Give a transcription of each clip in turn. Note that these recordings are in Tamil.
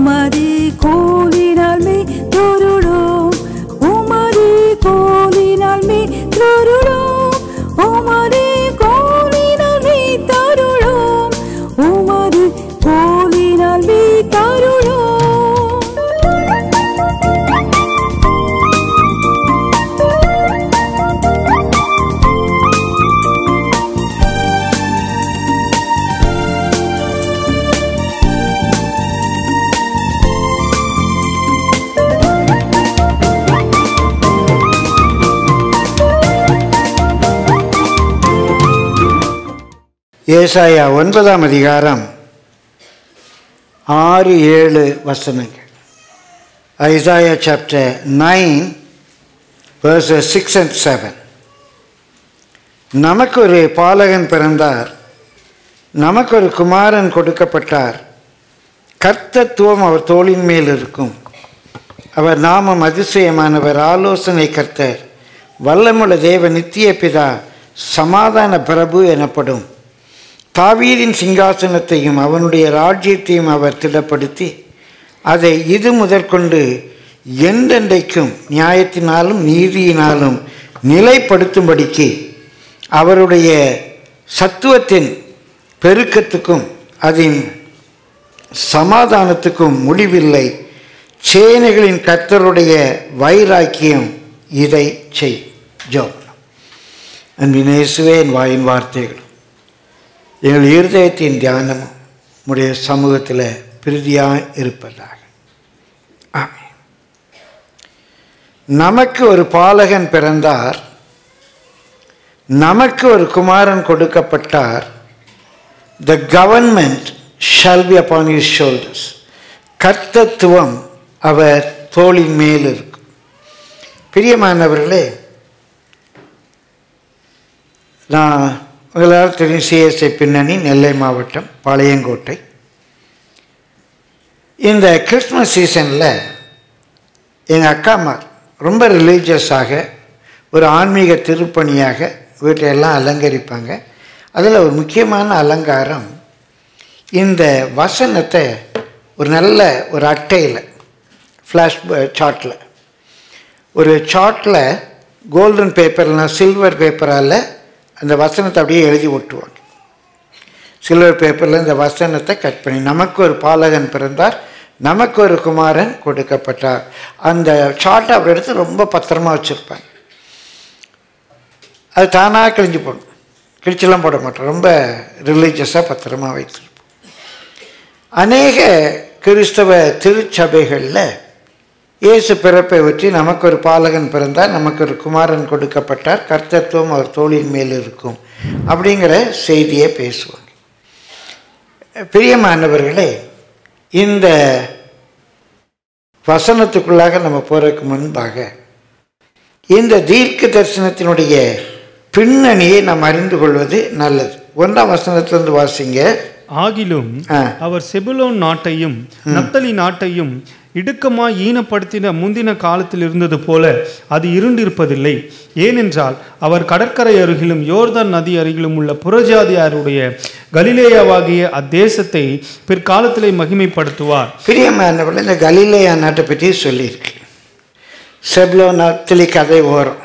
உமது கோலினால் மே தொருளோம் உமது கோலினால் மே தொருளோம் உமது கோலினால் மே தருளோம் உமது கோலினால் மே தருளோம் ஏசாயா ஒன்பதாம் அதிகாரம் ஆறு ஏழு வசனங்கள் Isaiah chapter nine verses six and seven நமக்கு ஒரு பாலகன் பிறந்தார் நமக்கு ஒரு குமாரன் கொடுக்கப்பட்டார் கர்த்தத்துவம் அவர் தோளின் மேல் இருக்கும் அவர் நாமம் அதிசயமானவர் ஆலோசனை கர்த்தர் வல்லமுள்ள தேவ நித்திய பிதா சமாதான பிரபு எனப்படும் தாவீதின் சிங்காசனத்தையும் அவனுடைய ராஜ்யத்தையும் அவர் திடப்படுத்தி அதை இது முதற்கொண்டு என்றென்றைக்கும் நியாயத்தினாலும் நீதியினாலும் நிலைப்படுத்தும்படிக்கு அவருடைய சத்துவத்தின் பெருக்கத்துக்கும் அதன் சமாதானத்துக்கும் முடிவில்லை சேனைகளின் கர்த்தருடைய வைராக்கியம் இதை செய் ஜோம் அன்பின் இயேசுவே என் வாயின் வார்த்தைகளும் எங்கள் இருதயத்தின் தியானமும் உடைய சமூகத்தில் பிரதியாக இருப்பதாக ஆமென் நமக்கு ஒரு பாலகன் பிறந்தார் நமக்கு ஒரு குமாரன் கொடுக்கப்பட்டார் the government shall be upon his shoulders கர்த்தத்துவம் அவர் தோளின் மேல் இருக்கும் பிரியமானவர்களே நான் உங்களால் தெரியும் சிஎஸ்ஐ பின்னணி நெல்லை மாவட்டம் பாளையங்கோட்டை இந்த கிறிஸ்மஸ் சீசனில் எங்கள் அக்காமார் ரொம்ப ரிலீஜியஸாக ஒரு ஆன்மீக திருப்பணியாக வீட்டை எல்லாம் அலங்கரிப்பாங்க அதில் ஒரு முக்கியமான அலங்காரம் இந்த வசனத்தை ஒரு நல்ல ஒரு அட்டையில் ஃப்ளாஷ் சார்ட்டில் ஒரு சார்ட்டில் கோல்டன் பேப்பர்லாம் சில்வர் பேப்பரால் அந்த வசனத்தை அப்படியே எழுதி ஒட்டுவாங்க சில்வர் பேப்பரில் இந்த வசனத்தை கட் பண்ணி நமக்கு ஒரு பாலகன் பிறந்தார் நமக்கு ஒரு குமாரன் கொடுக்கப்பட்டார் அந்த சார்ட்டை அப்படி எடுத்து ரொம்ப பத்திரமா வச்சுருப்பாங்க அது தானாக கிழிஞ்சு போடும் கிழிச்செல்லாம் போட மாட்டோம் ரொம்ப ரிலீஜியஸாக பத்திரமா வைத்திருப்போம் அநேக கிறிஸ்தவ திருச்சபைகளில் இயேசு பிறப்பை பற்றி நமக்கு ஒரு பாலகன் பிறந்தார் நமக்கு ஒரு குமாரன் கொடுக்கப்பட்டார் கர்த்தத்துவம் அவர் தோளின் மேல் இருக்கும் அப்படிங்கிற செய்தியை பேசுவாங்க பிரியமானவர்களே இந்த வசனத்துக்குள்ளாக நம்ம போறதுக்கு முன்பாக இந்த தீர்க்க தரிசனத்தினுடைய பின்னணியை நாம் அறிந்து கொள்வது நல்லது ஒன்றாம் வசனத்திலிருந்து வாசிங்க ஆகிலும் ஆ. அவர் செபுலோன் நாட்டையும் நப்தலி நாட்டையும் இடுக்கமாய் ஈனப்படுத்தின முந்தின காலத்தில் இருந்தது போல அது இருண்டிருப்பதில்லை ஏனென்றால் அவர் கடற்கரை அருகிலும் யோர்தான் நதி அருகிலும் உள்ள புறஜாதியாருடைய கலிலேயாவாகிய அத்தேசத்தை பிற்காலத்திலே மகிமைப்படுத்துவார் பிரியமானவர்கள் இந்த கலிலேயா நாட்டை பற்றி சொல்லியிருக்கு செப்லோ நத்திலி கதை ஓரம்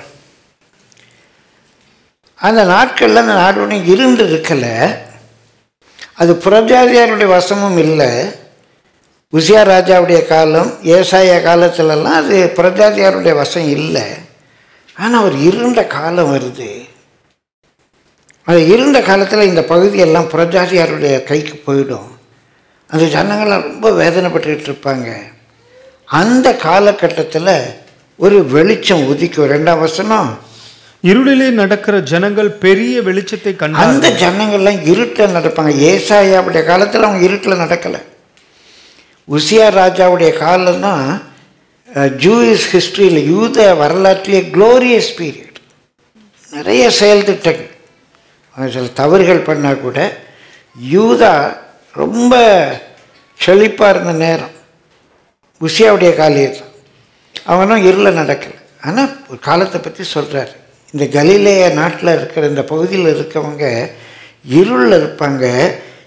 அந்த நாட்களில் அந்த நாடு ஒன்றும் இருந்து இருக்கலை அது புறஜாதியாருடைய வசமும் இல்லை உசியா ராஜாவுடைய காலம் ஏசாயா காலத்துலலாம் அது புறஜாதியாருடைய வசம் இல்லை ஆனால் ஒரு இருண்ட காலம் வருது அது இருண்ட காலத்தில் இந்த பகுதியெல்லாம் புறஜாதியாருடைய கைக்கு போயிடும் அந்த ஜனங்கள்லாம் ரொம்ப வேதனைப்பட்டுக்கிட்டு இருப்பாங்க அந்த காலகட்டத்தில் ஒரு வெளிச்சம் உதிக்கும் ரெண்டாம் வசனம் இருளிலே நடக்கிற ஜனங்கள் பெரிய வெளிச்சத்தை அந்த கண்டார்கள் ஜனங்கள்லாம் இருட்டில் நடப்பாங்க ஏசாயாவுடைய காலத்தில் அவங்க இருட்டில் நடக்கலை உசியா ராஜாவுடைய காலம் தான் ஜூயிஸ் ஹிஸ்ட்ரியில் யூத வரலாற்றிலே க்ளோரியஸ் பீரியட் நிறைய செயல் திட்டங்கள் அவங்க சில தவறுகள் பண்ணால் கூட யூதா ரொம்ப செழிப்பாக இருந்த நேரம் உசியாவுடைய காலியத்தில் அவனும் இருளில் நடக்கலை ஆனால் ஒரு காலத்தை பற்றி சொல்கிறார் இந்த கலிலேய நாட்டில் இருக்கிற இந்த பகுதியில் இருக்கவங்க இருளில் இருப்பாங்க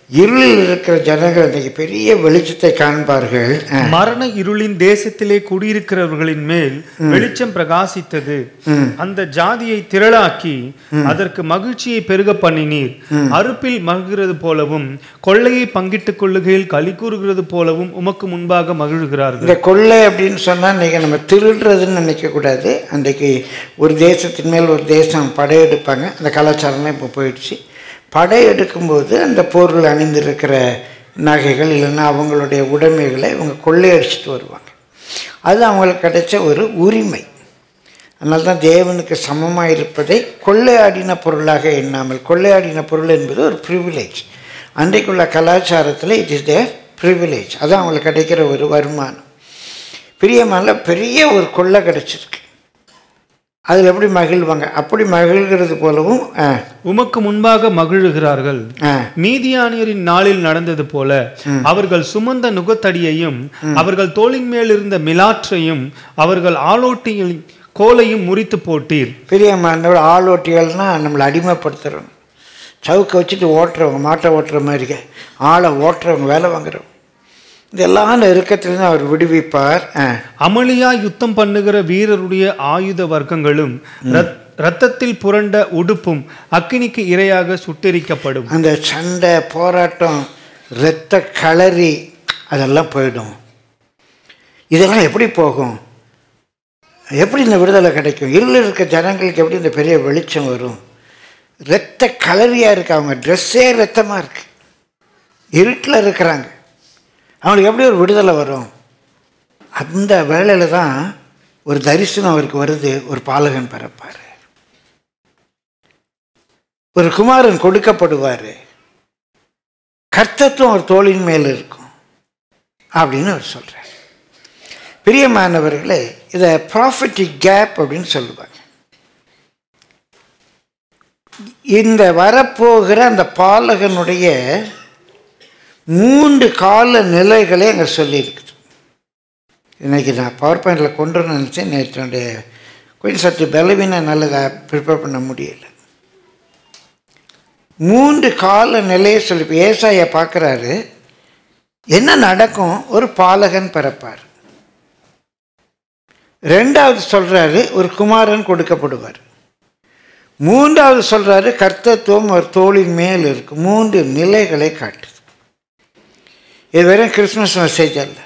இருளில் இருக்கிற ஜனங்கள் இன்றைக்கு பெரிய வெளிச்சத்தை காண்பார்கள் ஆ. மரண இருளின் தேசத்திலே குடியிருக்கிறவர்களின் மேல் வெளிச்சம் பிரகாசித்தது அந்த ஜாதியை திரளாக்கி அதற்கு மகிழ்ச்சியை பெருக பண்ணினீர் அறுப்பில் மகிழ்கிறது போலவும் கொள்ளையை பங்கிட்டுக் கொள்ளுகையில் களி கூறுகிறது போலவும் உமக்கு முன்பாக மகிழ்கிறார்கள் இந்த கொள்ளை அப்படின்னு சொன்னால் இன்றைக்கி நம்ம திருடுறதுன்னு நினைக்கக்கூடாது அன்றைக்கு ஒரு தேசத்தின் மேல் ஒரு தேசம் படையெடுப்பாங்க அந்த கலாச்சாரம்லாம் இப்போ போயிடுச்சு படையெடுக்கும்போது அந்த போரில் அணிந்திருக்கிற நகைகள் இல்லைன்னா அவங்களுடைய உடைமைகளை இவங்க கொள்ளையடிச்சிட்டு வருவாங்க அது அவங்களுக்கு கிடைச்ச ஒரு உரிமை அதனால தான் தேவனுக்கு சமமாக இருப்பதை கொள்ளையாடின பொருளாக எண்ணாமல் கொள்ளையாடின பொருள் என்பது ஒரு ப்ரிவிலேஜ் அன்றைக்குள்ள கலாச்சாரத்தில் இட் இஸ் தேர் ப்ரிவிலேஜ் அது அவங்களுக்கு கிடைக்கிற ஒரு வருமானம் பிரியமான பெரிய ஒரு கொள்ளை கிடச்சிருக்கு அதில் எப்படி மகிழ்வாங்க அப்படி மகிழ்கிறது போலவும் ஆ, உமக்கு முன்பாக மகிழுகிறார்கள் ஆ, மீதியானியரின் நாளில் நடந்தது போல அவர்கள் சுமந்த நுகத்தடியையும் அவர்கள் தோளின் மேல் இருந்த மிலாற்றையும் அவர்கள் ஆலோட்டியின் கோலையும் முறித்து போட்டீர் பிரியமானவர் ஆளோட்டிகள்னா நம்மளை அடிமைப்படுத்துகிறவங்க சவுக்கை வச்சுட்டு ஓட்டுறவங்க மாட்டை ஓட்டுற மாதிரி ஆளை ஓட்டுறவங்க வேலை வாங்குறவங்க இதெல்லாம் நெருக்கத்திலிருந்து அவர் விடுவிப்பார் ஆ அமளியா யுத்தம் பண்ணுகிற வீரருடைய ஆயுத வர்க்கங்களும் ரத்- இரத்தத்தில் புரண்ட உடுப்பும் அக்கினிக்கு இரையாக சுட்டெரிக்கப்படும் அந்த சண்டை போராட்டம் இரத்த களரி அதெல்லாம் போயிடும் இதெல்லாம் எப்படி போகும் எப்படி இந்த விடுதலை கிடைக்கும் இருளில் இருக்க ஜனங்களுக்கு எப்படி இந்த பெரிய வெளிச்சம் வரும் இரத்த களரியாக இருக்கு அவங்க ட்ரெஸ்ஸே ரத்தமாக இருக்கு இருட்டில் இருக்கிறாங்க அவங்களுக்கு எப்படி ஒரு விடுதலை வரும் அந்த வேளையில் தான் ஒரு தரிசனம் அவருக்கு வருது ஒரு பாலகன் பிறப்பார் ஒரு குமாரன் கொடுக்கப்படுவார் கர்த்தத்துவம் ஒரு தோளின் மேல் இருக்கும் அப்படின்னு அவர் சொல்கிறார் பிரியமானவர்களே இதை ப்ராஃபிட்டிக் கேப் அப்படின்னு சொல்லுவாங்க இந்த வரப்போகிற அந்த பாலகனுடைய மூன்று கால நிலைகளே அங்கே சொல்லியிருக்குது இன்னைக்கு நான் பவர் பாயிண்டில் கொண்டு வரணும்னு நினச்சேன் நேற்று என்னுடைய கொஞ்சம் சற்று பலவீன நல்லதை ப்ரிப்பேர் பண்ண முடியல மூன்று கால நிலையை சொல்லி இப்போ ஏசாயை பார்க்குறாரு என்ன நடக்கும் ஒரு பாலகன் பிறப்பார் ரெண்டாவது சொல்கிறாரு ஒரு குமாரன் கொடுக்கப்படுவார் மூன்றாவது சொல்கிறாரு கர்த்தத்துவம் ஒரு தோளின் மேல் இருக்கு மூன்று நிலைகளை காட்டுது இது வெறும் கிறிஸ்மஸ் மெசேஜ் அல்ல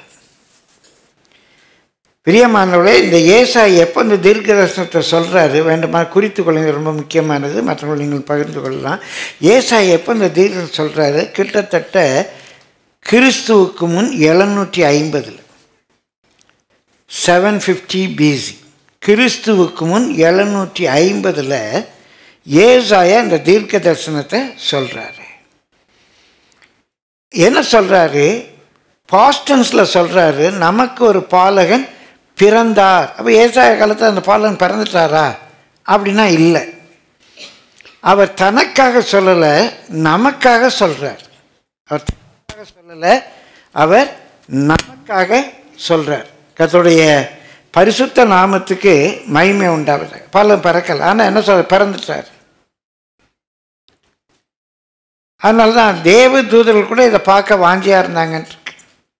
பிரியமானவர்களே இந்த ஏசாய் எப்போ இந்த தீர்க்க தரிசனத்தை சொல்கிறாரு வேண்டுமா குறித்து கொள்ளுங்க ரொம்ப முக்கியமானது மற்றவர்கள் நீங்கள் பகிர்ந்து கொள்ளலாம் ஏசாய் எப்போ இந்த தீர்க்க சொல்கிறாரு கிட்டத்தட்ட கிறிஸ்துவுக்கு முன் எழுநூற்றி ஐம்பதில் செவன் ஃபிஃப்டி பிசி கிறிஸ்துவுக்கு முன் எழுநூற்றி ஐம்பதில் ஏசாயா இந்த தீர்க்க தரிசனத்தை சொல்கிறாரு என்ன சொல்கிறாரு பாஸ்டன்ஸில் சொல்கிறாரு நமக்கு ஒரு பாலகன் பிறந்தார் அப்போ ஏசாய காலத்தில் அந்த பாலகன் பிறந்துட்டாரா அப்படின்னா இல்லை அவர் தனக்காக சொல்லலை நமக்காக சொல்கிறார் அவர் தனக்காக சொல்லலை அவர் நமக்காக சொல்கிறார் கர்த்தருடைய பரிசுத்த நாமத்துக்கு மகிமை உண்டாவது பலன் பிறக்கல ஆனால் என்ன சொல்ற பிறந்துட்டார் அதனால தான் தேவ தூதர்கள் கூட இதை பார்க்க வாஞ்சியாக இருந்தாங்கன்னு இருக்கு.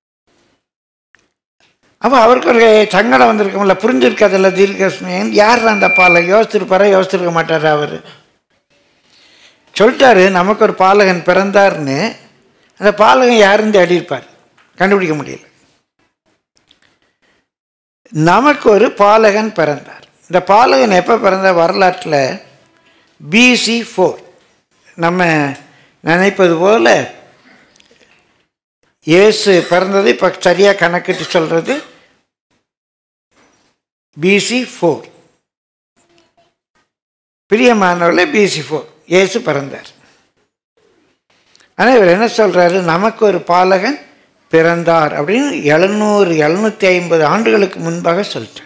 அப்போ அவருக்கு ஒரு சங்கடம் வந்திருக்கும்ல புரிஞ்சிருக்காதுல்ல தீர்க்கஸ்மியன் யார் அந்த பாலை யோசிச்சிருப்பாரா யோசிச்சிருக்க மாட்டார் அவர் சொல்லிட்டாரு நமக்கு ஒரு பாலகன் பிறந்தார்னு அந்த பாலகன் யாருன்னு தேடி இருப்பார் கண்டுபிடிக்க முடியல நமக்கு ஒரு பாலகன் பிறந்தார் இந்த பாலகன் எப்போ பிறந்த வரலாற்றில் பிசி ஃபோர் நம்ம நினைப்பது போல் இயேசு பிறந்தது இப்போ சரியாக கணக்கிட்டு சொல்கிறது பிசி ஃபோர் பிரியமானவர்களே பிசி ஃபோர் இயேசு பிறந்தார் ஆனால் இவர் என்ன சொல்கிறாரு நமக்கு ஒரு பாலகன் பிறந்தார் அப்படின்னு எழுநூறு எழுநூற்றி ஐம்பது ஆண்டுகளுக்கு முன்பாக சொல்லிட்டார்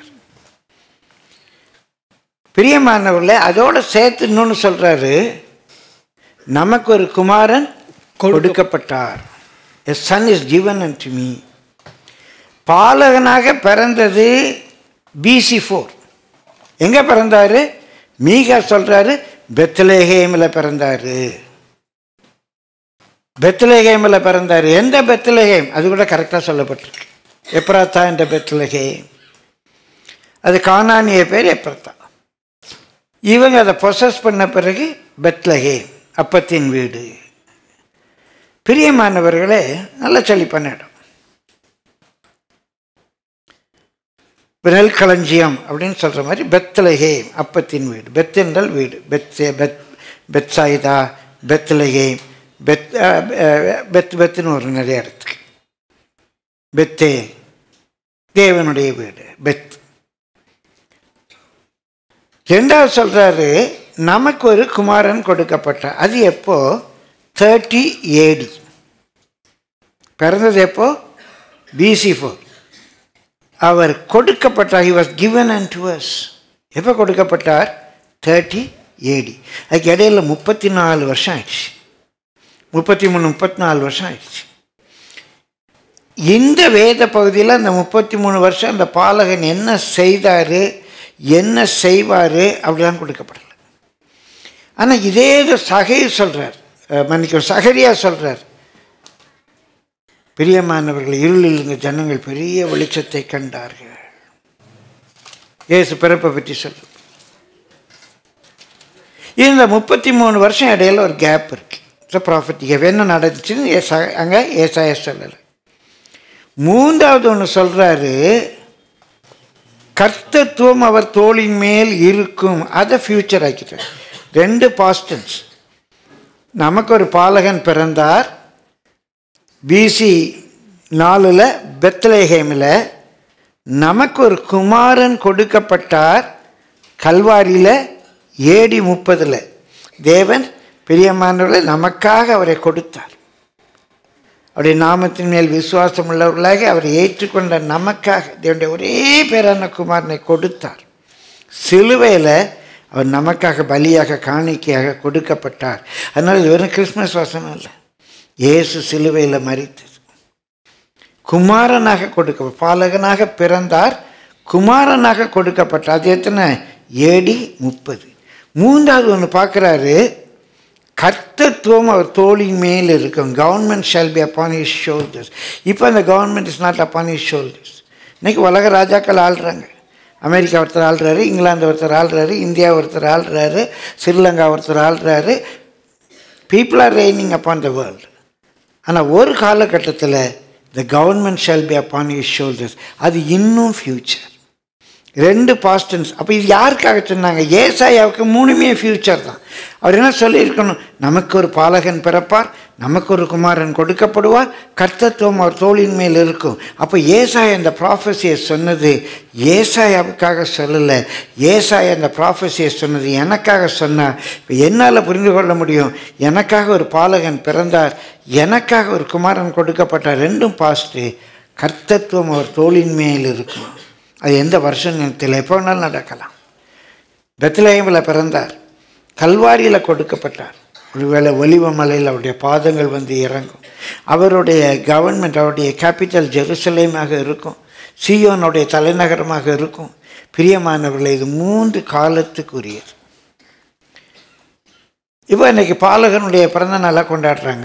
பிரியமானவர்களே அதோட சேர்த்து இன்னொன்று சொல்கிறாரு நமக்கு ஒரு குமாரன் கொடுக்கப்பட்டார் a son is given unto me பாலகனாக பிறந்தது பிசி ஃபோர் எங்கே பிறந்தாரு மீகா சொல்கிறாரு பெத்லேஹேமில் பிறந்தாரு பெத்லகேமில் பிறந்தார் எந்த பெத்லகேம் அது கூட கரெக்டாக சொல்லப்பட்டிருக்கு எப்ராத்தா என்ற பெத்லகேம் அது கானானிய பேர் எப்ரத்தா இவங்க அதை பொசஸ் பண்ண பிறகு பெத்லகேம் அப்பத்தின் வீடு பிரியமானவர்களே நல்ல செழிப்பான இடம் விரல் களஞ்சியம் அப்படின்னு சொல்கிற மாதிரி பெத்லகேம் அப்பத்தின் வீடு பெத் என்றால் வீடு பெத்தே பெத் பெத்சாயிதா பெத்லகேம் பெத் அஹ், அஹ், பெத் பெத்துன்னு ஒரு நிறைய இடத்துக்கு பெத்தேல் தேவனுடைய வீடு பெத் ரெண்டாவது சொல்றாரு நமக்கு ஒரு குமாரன் கொடுக்கப்பட்டார் அது எப்போ தேர்ட்டி ஏடி பிறந்தது எப்போ பிசி ஃபோர் அவர் கொடுக்கப்பட்டார் he was given and to us எப்போ கொடுக்கப்பட்டார் தேர்ட்டி ஏடி அதுக்கு இடையில முப்பத்தி நாலு வருஷம் ஆயிடுச்சு முப்பத்தி மூணு முப்பத்தி நாலு வருஷம் ஆயிடுச்சு இந்த வேத பகுதியில் அந்த முப்பத்தி மூணு வருஷம் அந்த பாலகன் என்ன செய்தார் என்ன செய்வார் அப்படிலாம் கொடுக்கப்படலை ஆனால் இதே இது சகை சொல்கிறார் மன்னிக்கும் சகரியா சொல்கிறார் பிரியமானவர்கள் இருளில் இருந்த ஜனங்கள் பெரிய வெளிச்சத்தை கண்டார்கள் இயேசு பிறப்பை பற்றி சொல்லு இந்த முப்பத்தி மூணு வருஷம் இடையில ஒரு கேப் இருக்கு ஸோ ப்ராஃபிட் என்ன நடந்துச்சுன்னு ஏசா அங்கே ஏசாய சொல்லலை மூன்றாவது ஒன்று சொல்கிறாரு கர்த்தத்துவம் அவர் தோளின் மேல் இருக்கும் அதை ஃபியூச்சர் ஆக்கிட்டார் ரெண்டு பாஸ்டன்ஸ் நமக்கு ஒரு பாலகன் பிறந்தார் பிசி நாலில் பெத்லேஹேமில் நமக்கு ஒரு குமாரன் கொடுக்கப்பட்டார் கல்வாரியில் ஏடி முப்பதில் தேவன் பிரியமானவர்களை நமக்காக அவரை கொடுத்தார் அவருடைய நாமத்தின் மேல் விசுவாசம் உள்ளவர்களாக அவரை ஏற்றுக்கொண்ட நமக்காக தேவனுடைய ஒரே பேரான குமாரனை கொடுத்தார் சிலுவையில் அவர் நமக்காக பலியாக காணிக்கையாக கொடுக்கப்பட்டார் அதனால் இது வெறும் கிறிஸ்மஸ் வசனம் இல்லை இயேசு சிலுவையில் மறித்தது குமாரனாக கொடுக்க பாலகனாக பிறந்தார் குமாரனாக கொடுக்கப்பட்டார் அது எத்தனை ஏடி முப்பது மூன்றாவது ஒன்று பார்க்குறாரு கர்த்தத்துவம் அவர் தோளின் மேல் இருக்கும் government shall be upon his shoulders இப்போ அந்த government is not upon his shoulders இன்னைக்கு உலக ராஜாக்கள் ஆள்றாங்க அமெரிக்கா ஒருத்தர் ஆள்றாரு இங்கிலாந்து ஒருத்தர் ஆள்றாரு இந்தியா ஒருத்தர் ஆள்றாரு ஸ்ரீலங்கா ஒருத்தர் ஆள்றாரு people are reigning upon the world ஆனால் ஒரு காலகட்டத்தில் the government shall be upon his shoulders அது இன்னும் ஃப்யூச்சர் ரெண்டு பாஸ்டன்ஸ் அப்போ இது யாருக்காக சொன்னாங்க ஏசாயாவுக்கு மூணுமே ஃப்யூச்சர் தான் அவர் என்ன சொல்லியிருக்கணும் நமக்கு ஒரு பாலகன் பிறப்பார் நமக்கு ஒரு குமாரன் கொடுக்கப்படுவார் கர்த்தத்துவம் அவர் தோளின் மேல் இருக்கும் அப்போ ஏசாயா இந்த ப்ராஃபஸியை சொன்னது ஏசாயாவுக்காக சொல்லலை ஏசாயா இந்த ப்ராஃபஸியை சொன்னது எனக்காக சொன்னார் இப்போ என்னால் புரிந்து கொள்ள முடியும் எனக்காக ஒரு பாலகன் பிறந்தார் எனக்காக ஒரு குமாரன் கொடுக்கப்பட்டார் ரெண்டும் பாஸ்ட்டு கர்த்தத்துவம் அவர் தோளின் மேல் இருக்கும் அது எந்த வருஷம் தெரியல எப்போ வேணாலும் நடக்கலாம் பெத்லேயமில் பிறந்தார் கல்வாரியில் கொடுக்கப்பட்டார் ஒருவேளை ஒலிவ மலையில் அவருடைய பாதங்கள் வந்து இறங்கும் அவருடைய கவர்மெண்ட் அவருடைய கேபிட்டல் ஜெருசலேமாக இருக்கும் சியோனுடைய தலைநகரமாக இருக்கும் பிரியமானவர்களை இது மூன்று காலத்துக்குரியது இப்போ இன்னைக்கு பாலகனுடைய பிறந்த நாளாக கொண்டாடுறாங்க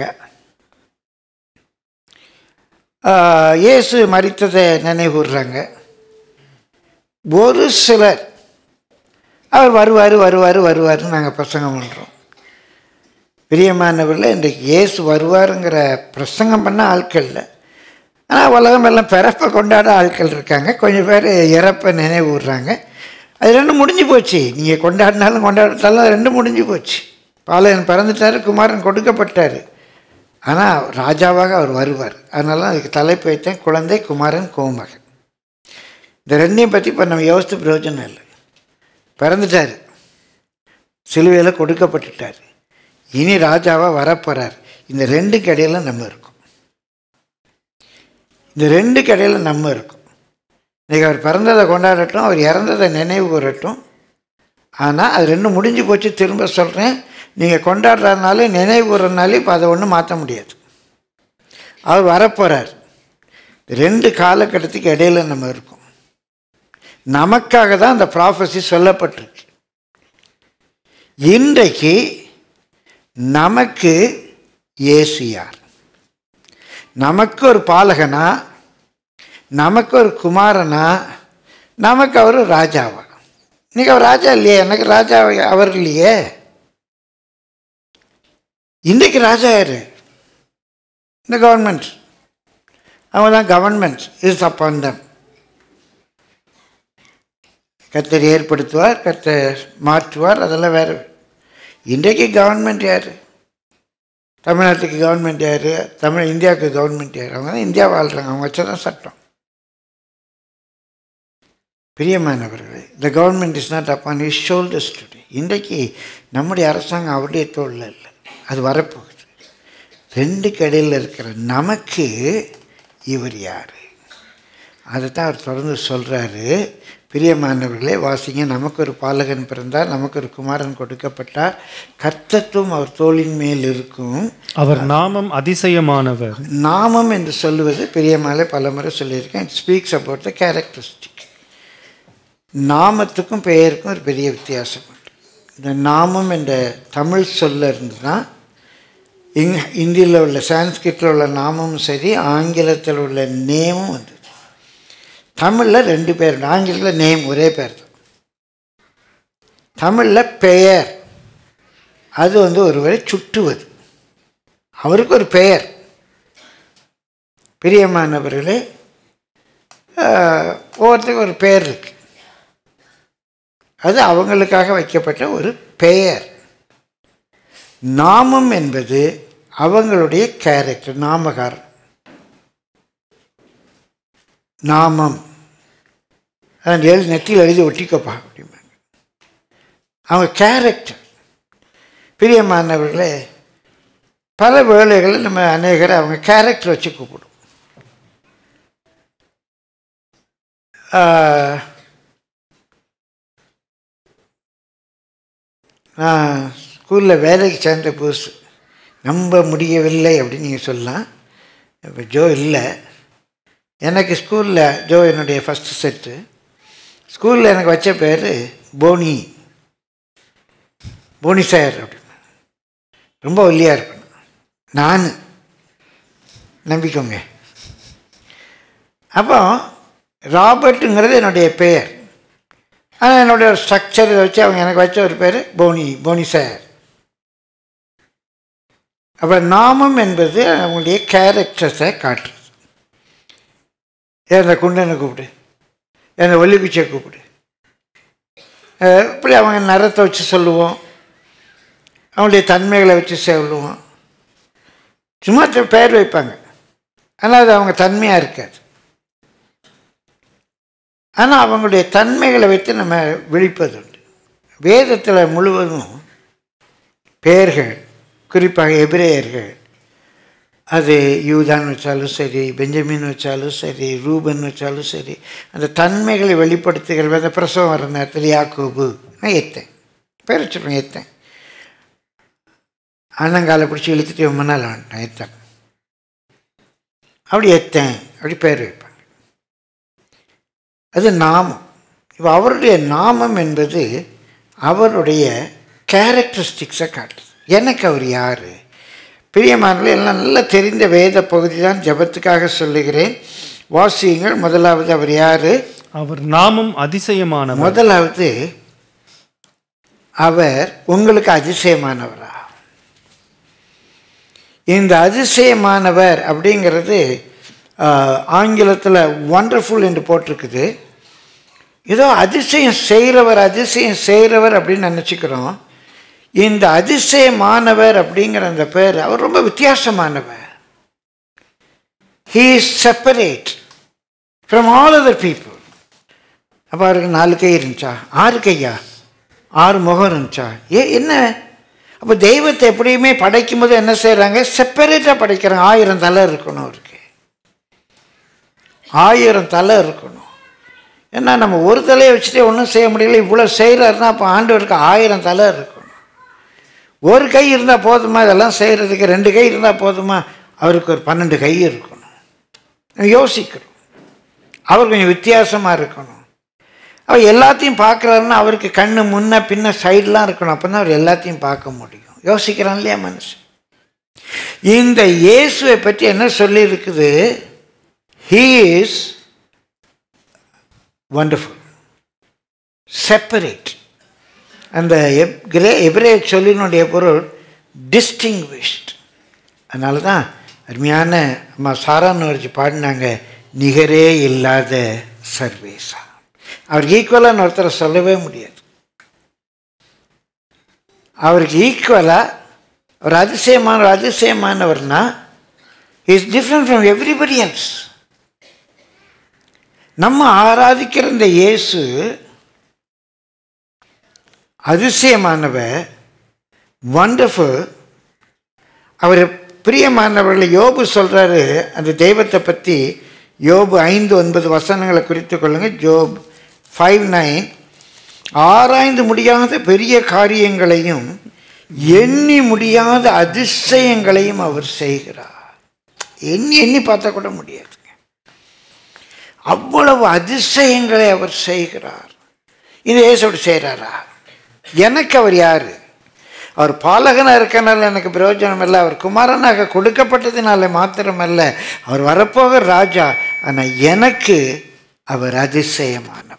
ஆஹ், இயேசு மரித்ததை நினைவுறாங்க ஒரு சிலர் அவர் வருவார் வருவார் வருவார்னு நாங்கள் பிரசங்கம் பண்ணுறோம் பிரியமானவரில் இன்றைக்கு இயேசு வருவாருங்கிற பிரசங்கம் பண்ண ஆட்கள் இல்லை ஆனால் உலகம் எல்லாம் பிறப்பை கொண்டாட ஆட்கள் இருக்காங்க கொஞ்சம் பேர் இறப்பை நினைவு விடுறாங்க அது ரெண்டும் முடிஞ்சு போச்சு நீங்கள் கொண்டாடினாலும் கொண்டாடினாலும் அது ரெண்டும் முடிஞ்சு போச்சு பாலகன் பிறந்துட்டார் குமாரன் கொடுக்கப்பட்டார் ஆனால் ராஜாவாக அவர் வருவார் அதனால தான் அதுக்கு தலைப்பு வைத்தேன் குழந்தை குமாரன் கோமகன் இந்த ரெண்டையும் பற்றி இப்போ நம்ம யோசித்து பிரயோஜனம் இல்லை பிறந்துட்டார் சிலுவையில் கொடுக்கப்பட்டுட்டார் இனி ராஜாவாக வரப்போகிறார் இந்த ரெண்டு கடையில் நம்ம இருக்கோம் இந்த ரெண்டு கடையில் நம்ம இருக்கோம் இன்றைக்கி அவர் பிறந்ததை கொண்டாடட்டும் அவர் இறந்ததை நினைவு கூறட்டும் ஆனால் அது ரெண்டும் முடிஞ்சு போச்சு திரும்ப சொல்கிறேன் நீங்கள் கொண்டாடுறதுனால நினைவு கூறனாலே இப்போ அதை ஒன்றும் மாற்ற முடியாது அவர் வரப்போகிறார் ரெண்டு காலகட்டத்துக்கு இடையில நம்ம இருக்கோம் நமக்காக தான் அந்த ப்ராஃபஸி சொல்லப்பட்டிருக்கு இன்றைக்கு நமக்கு இயேசு யார் நமக்கு ஒரு பாலகனா நமக்கு ஒரு குமாரனா நமக்கு அவர் ராஜாவா இன்னைக்கு அவர் ராஜா இல்லையே எனக்கு ராஜா அவர் இல்லையே இன்றைக்கு ராஜா யாரு இந்த கவர்மெண்ட் அவங்க தான் கவர்மெண்ட் இஸ் அப்பான் தம் கர்த்தர் ஏற்படுத்துவார் கர்த்தர் மாற்றுவார் அதெல்லாம் வேறு இன்றைக்கு கவர்மெண்ட் யார் தமிழ்நாட்டுக்கு கவர்மெண்ட் யார் தமிழ் இந்தியாவுக்கு கவர்மெண்ட் யார் அவங்க தான் இந்தியா வாழ்கிறாங்க அவங்க வச்சதான் சட்டம் பிரியமானவர்களே the government is not upon his shoulders today இன்றைக்கு நம்முடைய அரசாங்கம் அவருடைய தோளில் இல்லை அது வரப்போகுது ரெண்டு கடையில் இருக்கிற நமக்கு இவர் யார் அதை தான் அவர் தொடர்ந்து சொல்கிறாரு பிரியமானவர்களே வாசிங்க நமக்கு ஒரு பாலகன் பிறந்தார் நமக்கு ஒரு குமாரன் கொடுக்கப்பட்டார் கர்த்தத்துவம் அவர் தோளின் மேல் இருக்கும் அவர் நாமம் அதிசயமானவர் நாமம் என்று சொல்லுவது பெரியமாலே பல முறை சொல்லியிருக்கேன் it speaks about the characteristic நாமத்துக்கும் பெயருக்கும் ஒரு பெரிய வித்தியாசம் உண்டு இந்த நாமம் என்ற தமிழ் சொல்ல இருந்து தான் இங் இந்தியில் உள்ள சான்ஸ்கிரிட்டில் உள்ள நாமமும் சரி ஆங்கிலத்தில் உள்ள நேமும் வந்தது தமிழில் ரெண்டு பேர் உண்டு ஆங்கிலத்தில் நேம் ஒரே பேர் தான் தமிழில் பெயர் அது வந்து ஒருவரை சுட்டுவது அவருக்கு ஒரு பெயர் பிரியமானவர்களே ஆஹ், ஒவ்வொருத்தருக்கும் ஒரு பெயர் இருக்கு அது அவங்களுக்காக வைக்கப்பட்ட ஒரு பெயர் நாமம் என்பது அவங்களுடைய கேரக்டர் நாமகாரம் நாமம் அதான் எழுதி நெத்தியில் எழுதி ஒட்டிக்கப்பா அப்படிம்பாங்க அவங்க கேரக்டர் பிரியமானவர்களே பல வேளைகளில் நம்ம அநேகரை அவங்க கேரக்டர் வச்சு கூப்பிடும் ஆஹ், நான் ஸ்கூலில் வேலைக்கு சேர்ந்த புதுசு நம்ப முடியவில்லை அப்படின்னு நீங்கள் சொல்லலாம் இப்போ ஜோ இல்லை எனக்கு ஸ்கூலில் ஜோ என்னுடைய ஃபஸ்ட்டு செட்டு ஸ்கூலில் எனக்கு வச்ச பேர் போனி போனி சார் அப்படின்னு ரொம்ப ஒல்லியாக இருப்பேன் நான் நம்பிக்கோங்க அப்போ ராபர்ட்டுங்கிறது என்னுடைய பெயர் ஆனால் என்னுடைய ஒரு ஸ்ட்ரக்சர் இதை வச்சு அவங்க எனக்கு வச்ச ஒரு பேர் போனி போனி சார் அப்போ நாமம் என்பது அவங்களுடைய கேரக்டர்ஸை காட்டுறது ஏன் அந்த குண்டனை கூப்பிடு ஏன் அந்த ஒல்லிப்பிச்சை கூப்பிடு அஹ் இப்படி அவங்க நிறத்தை வச்சு சொல்லுவோம் அவங்களுடைய தன்மைகளை வச்சு சொல்லுவோம் சும்மா த- பெயர் வைப்பாங்க ஆனால் அது அவங்க தன்மையாக இருக்காது ஆனால் அவங்களுடைய தன்மைகளை வைத்து நம்ம விழிப்பது உண்டு வேதத்தில் முழுவதும் பெயர்கள் குறிப்பாக எபிரேயர்கள் அது யூதான் வச்சாலும் சரி பெஞ்சமின் வச்சாலும் சரி ரூபன் வச்சாலும் சரி அந்த தன்மைகளை வெளிப்படுத்துகிற அந்த பிரசவம் வர நேரத்தில் யாக்கோபு நான் ஏற்றேன் பேர் வச்சுருப்பேன் ஏற்றேன் அண்ணங்காலை பிடிச்சி இழுத்துட்டு ரொம்ப நாள் வந்துட்டேன் ஏற்றேன் அப்படி ஏற்றேன் அப்படி பேர் வைப்பாங்க அது நாமம் இப்போ அவருடைய நாமம் என்பது அவருடைய கேரக்டரிஸ்டிக்ஸை காட்டுது எனக்கு அவர் யார் பிரியமானவர்களே எல்லாம் நல்ல தெரிந்த வேத பகுதி தான் ஜபத்துக்காக சொல்லுகிறேன் வாசியுங்கள் முதலாவது அவர் யார் அவர் நாமம் அதிசயமானவர் முதலாவது அவர் உங்களுக்கு அதிசயமானவரா இந்த அதிசயமானவர் அப்படிங்கிறது ஆங்கிலத்தில் ஒண்டர்ஃபுல் என்று போட்டிருக்குது ஏதோ அதிசயம் செய்கிறவர் அதிசயம் செய்கிறவர் அப்படின்னு நினச்சிக்கிறோம் இந்த அதிசயமானவர் அப்படிங்கிற அந்த பேர் அவர் ரொம்ப வித்தியாசமானவர் he is separate from all other people அப்போ அவருக்கு நாலு கை இருந்துச்சா ஆறு கையா ஆறு முகம் இருந்துச்சா ஏ என்ன அப்போ தெய்வத்தை எப்படியுமே படைக்கும் போது என்ன செய்கிறாங்க செப்பரேட்டாக படைக்கிறாங்க ஆயிரம் தலை இருக்கணும் அவருக்கு ஆயிரம் தலை இருக்கணும் ஏன்னா நம்ம ஒரு தலையை வச்சுட்டே ஒன்றும் செய்ய முடியல இவ்வளோ செய்கிறாருன்னா அப்போ ஆண்டவருக்கு ஆயிரம் தலை இருக்கணும் ஒரு கை இருந்தால் போதுமா இதெல்லாம் செய்கிறதுக்கு ரெண்டு கை இருந்தால் போதுமா அவருக்கு ஒரு பன்னெண்டு கை இருக்கணும் யோசிக்கிறோம் அவர் கொஞ்சம் வித்தியாசமாக இருக்கணும் அவர் எல்லாத்தையும் பார்க்குறாருன்னா அவருக்கு கண்ணு முன்ன பின்ன சைடெலாம் இருக்கணும் அப்போ தான் அவர் எல்லாத்தையும் பார்க்க முடியும் யோசிக்கிறான் இல்லையா மனுஷன் இந்த இயேசுவை பற்றி என்ன சொல்லியிருக்குது ஹீ இஸ் வண்டர்ஃபுல் செப்பரேட் அந்த எப் கிரே எபிரே சொல்லினுடைய பொருள் டிஸ்டிங்விஷ்ட் அதனால தான் அருமையான அம்மா சாரான்னு வச்சு பாடினாங்க நிகரே இல்லாத சர்வேசா அவருக்கு ஈக்குவலான ஒருத்தரை சொல்லவே முடியாது அவருக்கு ஈக்குவலாக ஒரு அதிசயமான ஒரு அதிசயமானவர்னா is different from everybody else நம்ம ஆராதிக்கிற இந்த இயேசு அதிசயமானவர் வண்டர்ஃபுல் அவர் பிரியமானவர்களை யோபு சொல்கிறாரு அந்த தெய்வத்தை பற்றி யோபு ஐந்து ஒன்பது வசனங்களை குறித்து கொள்ளுங்க ஜோப் ஃபைவ் நைன் ஆராய்ந்து முடியாத பெரிய காரியங்களையும் எண்ணி முடியாத அதிசயங்களையும் அவர் செய்கிறார் எண்ணி எண்ணி பார்த்தா கூட முடியாதுங்க அவ்வளவு அதிசயங்களை அவர் செய்கிறார் இது ஏசோடு செய்கிறாரா எனக்கு அவர் யார் அவர் பாலகனாக இருக்கனால எனக்கு பிரயோஜனம் இல்லை அவர் குமாரனாக கொடுக்கப்பட்டதினால மாத்திரமல்ல அவர் வரப்போகிற ராஜா ஆனால் எனக்கு அவர் அதிசயமானவர்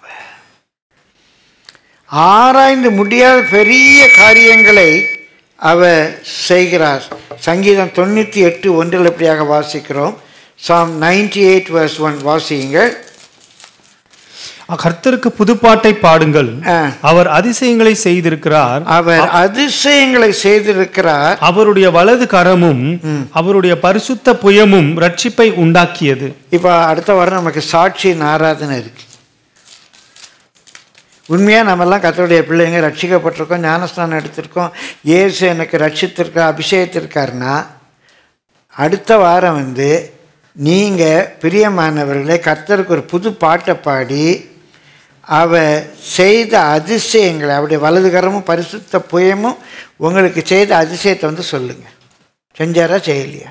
ஆராய்ந்து முடியாத பெரிய காரியங்களை அவர் செய்கிறார் சங்கீதம் தொண்ணூற்றி எட்டு ஒன்றில் எப்படியாக வாசிக்கிறோம் Psalm ninety eight verse one வாசியுங்கள் கர்த்தருக்கு புதுப்பாட்டை பாடுங்கள் ஆ. அவர் அதிசயங்களை செய்திருக்கிறார் அவர் அதிசயங்களை செய்திருக்கிறார் அவருடைய வலது கரமும் அவருடைய பரிசுத்த புயமும் ரட்சிப்பை உண்டாக்கியது இப்போ அடுத்த வாரம் நமக்கு சாட்சியின் ஆராதனை இருக்கு உண்மையாக நம்மெல்லாம் கத்தருடைய பிள்ளைங்க ரட்சிக்கப்பட்டிருக்கோம் ஞானஸ்தானம் எடுத்திருக்கோம் இயேசு எனக்கு ரட்சித்திருக்கா அபிஷேகத்திருக்காருன்னா அடுத்த வாரம் வந்து நீங்கள் பிரியமானவர்களே கர்த்தருக்கு ஒரு புது பாட்டை பாடி அவ செய்த அதிசயங்களை அவருடைய வலதுகரமும் பரிசுத்த புயமும் உங்களுக்கு செய்த அதிசயத்தை வந்து சொல்லுங்கள் செஞ்சாரா செய்யலையா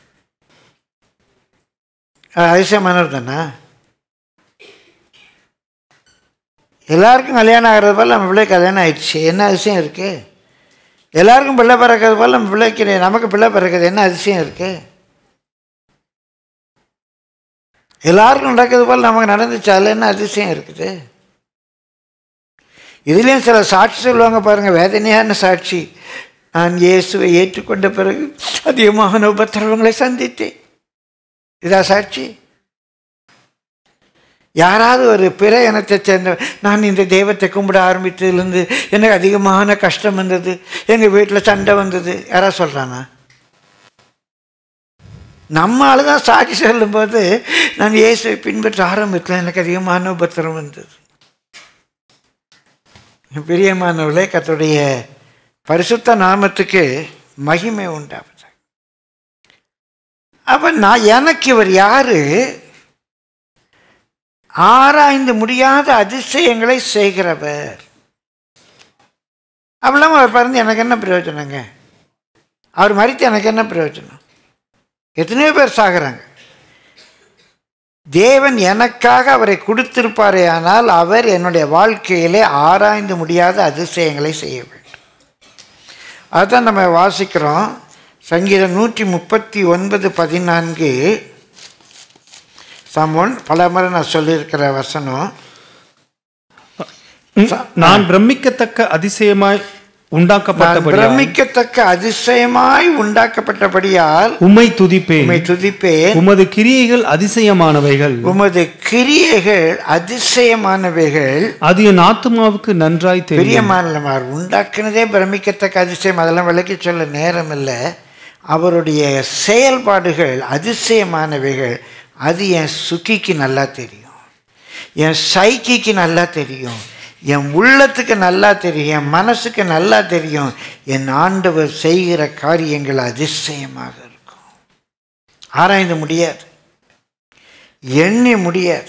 அது அதிசயமானவர் தானா எல்லாருக்கும் கல்யாணம் ஆகிறது போல் நம்ம பிள்ளை கல்யாணம் ஆயிடுச்சு என்ன அதிசயம் இருக்குது எல்லாருக்கும் பிள்ளை பிறக்கிறது போல் நம்ம பிள்ளைக்கு நமக்கு பிள்ளை பிறக்கிறது என்ன அதிசயம் இருக்குது எல்லாருக்கும் நடக்கிறது போல் நமக்கு நடந்துச்சு அதில் என்ன அதிசயம் இருக்குது இதுலேயும் சில சாட்சி சொல்லுவாங்க பாருங்கள் வேதனையான சாட்சி நான் இயேசுவை ஏற்றுக்கொண்ட பிறகு அதிகமான உபத்திரவங்களை சந்தித்தேன் இதா சாட்சி யாராவது ஒரு பிற இனத்தை சேர்ந்த நான் இந்த தெய்வத்தை கும்பிட ஆரம்பித்ததுலேருந்து எனக்கு அதிகமான கஷ்டம் வந்தது எங்கள் வீட்டில் சண்டை வந்தது யாராவது சொல்கிறானா நம்ம ஆளு தான் சாட்சி சொல்லும்போது நான் இயேசுவை பின்பற்ற ஆரம்பித்தேன் எனக்கு அதிகமான உபத்திரம் வந்தது பிரியமானவர்களே கர்த்தருடைய பரிசுத்த நாமத்துக்கு மகிமை உண்டாவது அப்ப நான் எனக்கு இவர் யாரு ஆராய்ந்து முடியாத அதிசயங்களை செய்கிறவர் அப்படிலாம் அவர் பிறந்து எனக்கு என்ன பிரயோஜனங்க அவர் மறித்து எனக்கு என்ன பிரயோஜனம் எத்தனையோ பேர் சாகுறாங்க தேவன் எனக்காக அவரை கொடுத்திருப்பாரே ஆனால் அவர் என்னுடைய வாழ்க்கையிலே ஆராய்ந்து முடியாத அதிசயங்களை செய்ய வேண்டும் அதுதான் நம்ம வாசிக்கிறோம் சங்கீதம் நூற்றி முப்பத்தி ஒன்பது பதினான்கு சமோன் பல முறை நான் சொல்லியிருக்கிற வசனம் நான் பிரமிக்கத்தக்க அதிசயமாய் நான் உண்டாக்கப்பட்டபடியால் பிரமிக்கத்தக்க அதிசயமாய் உண்டாக்கப்பட்டபடியால் உம்மை துதிப்பேன் உம்மை துதிப்பேன் உமது கிரியைகள் அதிசயமானவைகள் உமது கிரியைகள் அதிசயமானவைகள் அது என் ஆத்துமாவுக்கு நன்றாய் தெரியும் பிரியமானவர் உண்டாக்குனதே பிரமிக்கத்தக்க அதிசயம் அதெல்லாம் விளக்கி சொல்ல நேரம் இல்லை அவருடைய செயல்பாடுகள் அதிசயமானவைகள் அது என் சுக்கிக்கு நல்லா தெரியும் என் சைக்கிக்கு நல்லா தெரியும் என் உள்ளத்துக்கு நல்லா தெரியும் என் மனசுக்கு நல்லா தெரியும் என் ஆண்டவர் செய்கிற காரியங்கள் அதிசயமாக இருக்கும் ஆராய்ந்து முடியாது எண்ணி முடியாது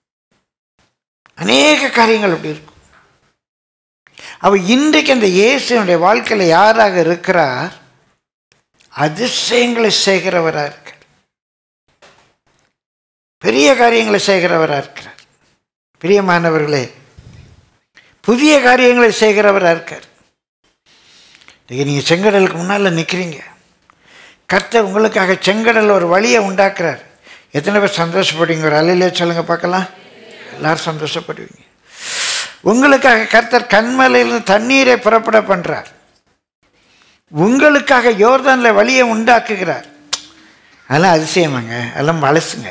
அநேக காரியங்கள் அப்படி இருக்கும் அவ இன்றைக்கு அந்த இயேசுனுடைய வாழ்க்கையில் யாராக இருக்கிறார் அதிசயங்களை செய்கிறவராக இருக்கார் பெரிய காரியங்களை செய்கிறவராக இருக்கிறார் பிரியமானவர்களே புதிய காரியங்களை செய்கிறவராக இருக்கார் இன்னைக்கு நீங்கள் செங்கடலுக்கு முன்னால் நிற்கிறீங்க கர்த்தர் உங்களுக்காக செங்கடல் ஒரு வழியை உண்டாக்குறார் எத்தனை பேர் சந்தோஷப்படுவீங்க ஒரு அலையிலே சொல்லுங்க பார்க்கலாம் எல்லாரும் சந்தோஷப்படுவீங்க உங்களுக்காக கர்த்தர் கண்மலையிலிருந்து தண்ணீரை புறப்பட பண்றார் உங்களுக்காக யோர்தானில் வழியை உண்டாக்குகிறார் அதெல்லாம் அதிசயமாங்க அதெல்லாம் வளசுங்க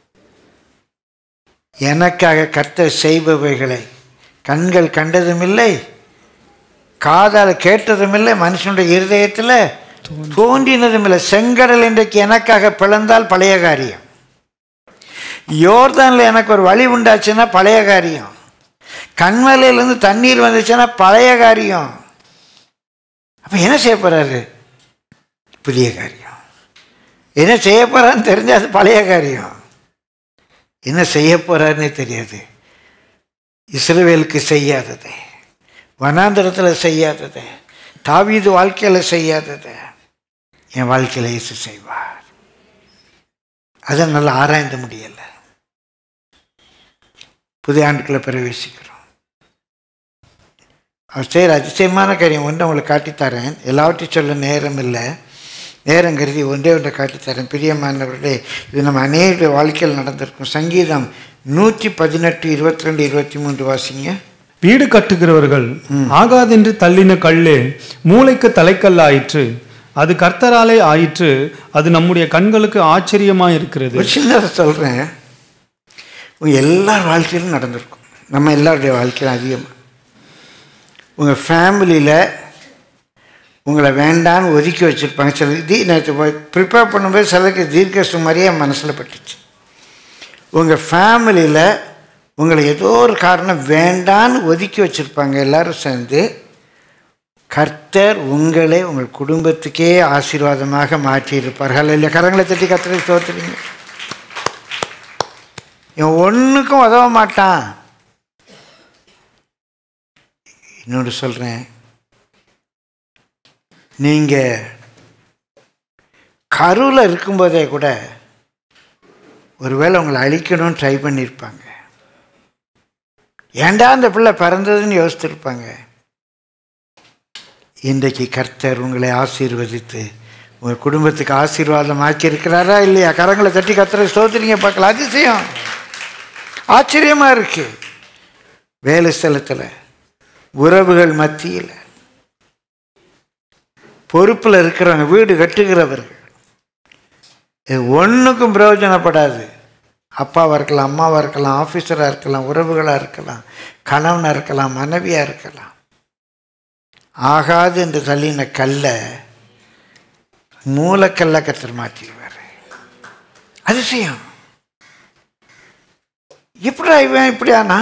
எனக்காக கர்த்தர் செய்பவைகளை கண்கள் கண்டதும் இல்லை காதால் கேட்டதும் இல்லை மனுஷனுடைய இருதயத்தில் தோன்றினதும் இல்லை செங்கடல் இன்றைக்கு எனக்காக பிளந்தால் பழைய காரியம் யோர்தானில் எனக்கு ஒரு வழி உண்டாச்சுன்னா பழைய காரியம் கண்மலையிலேருந்து தண்ணீர் வந்துச்சுன்னா பழைய காரியம் அப்போ என்ன செய்ய போறாரு புதிய காரியம் என்ன செய்ய போறான்னு தெரிஞ்சா அது பழைய காரியம் என்ன செய்ய போறாருன்னே தெரியாது இஸ்ரவேலுக்கு செய்யாதது வனாந்திரத்தில் செய்யாதது தாவீது வாழ்க்கையில் செய்யாதது என் வாழ்க்கையில் இயேசு செய்வார் அதை நல்லா ஆராய்ந்து முடியலை புதிய ஆண்டுக்குள்ளே பிரவேசிக்கிறோம் அவர் செய்கிற அதிசயமான காரியம் ஒன்று உங்களுக்கு காட்டித்தரேன் எல்லாவற்றையும் சொல்ல நேரம் இல்லை நேரம் கருதி ஒன்றே ஒன்றை காட்டித்தரேன் பிரியமானவர்களே இது நம்ம அநேக வாழ்க்கையில் நடந்திருக்கும் சங்கீதம் நூற்றி பதினெட்டு இருபத்தி ரெண்டு இருபத்தி மூன்று வாசிங்க வீடு கட்டுகிறவர்கள் ஆகாதென்று தள்ளின கல்லு மூளைக்கு தலைக்கல்லாயிற்று அது கர்த்தராலே ஆயிற்று அது நம்முடைய கண்களுக்கு ஆச்சரியமாய் இருக்கிறது ஒரு சின்னதை சொல்கிறேன் உங்கள் எல்லார் வாழ்க்கையிலும் நடந்திருக்கும் நம்ம எல்லாருடைய வாழ்க்கையிலும் அதிகமாக உங்கள் ஃபேமிலியில் உங்களை வேண்டான்னு ஒதுக்கி வச்சுருப்பாங்க சில தீ நேற்று ப்ரிப்பேர் பண்ணும்போது சிலருக்கு தீர்க்க மாதிரியே என் மனசில் பட்டுச்சு உங்கள் ஃபேமிலியில் உங்களை ஏதோ ஒரு காரணம் வேண்டான்னு ஒதுக்கி வச்சுருப்பாங்க எல்லாரும் சேர்ந்து கர்த்தர் உங்களை உங்கள் குடும்பத்துக்கே ஆசீர்வாதமாக மாற்றியிருப்பார்கள் இல்லை கரங்களை தட்டி கர்த்தரை தோத்துறீங்க இவன் ஒன்றுக்கும் உதவ மாட்டான் இன்னொன்று சொல்கிறேன் நீங்கள் கருவில் இருக்கும்போதே கூட ஒருவேளை உங்களை அழிக்கணும்னு ட்ரை பண்ணியிருப்பாங்க ஏன்டா அந்த பிள்ளை பிறந்ததுன்னு யோசிச்சிருப்பாங்க இன்றைக்கு கர்த்தர் உங்களை ஆசீர்வதித்து உங்கள் குடும்பத்துக்கு ஆசீர்வாதம் ஆக்கியிருக்கிறாரா இல்லையா கரங்களை தட்டி கர்த்தரை ஸ்தோத்திரிங்க பார்க்கலாம் அதிசயம் ஆச்சரியமாக இருக்கு வேலை ஸ்தலத்தில் உறவுகள் மத்தியில் பொறுப்பில் இருக்கிறவங்க வீடு கட்டுகிறவர்கள் இது ஒன்றுக்கும் பிரயோஜனப்படாது அப்பாவாக இருக்கலாம் அம்மாவாக இருக்கலாம் ஆஃபீஸராக இருக்கலாம் உறவுகளாக இருக்கலாம் கணவனாக இருக்கலாம் மனைவியாக இருக்கலாம் ஆகாது என்று தள்ளின கல்லை மூலக்கல்ல கத்தர் மாற்றிடுவார் அதிசயம் எப்படா இவன் இப்படியானா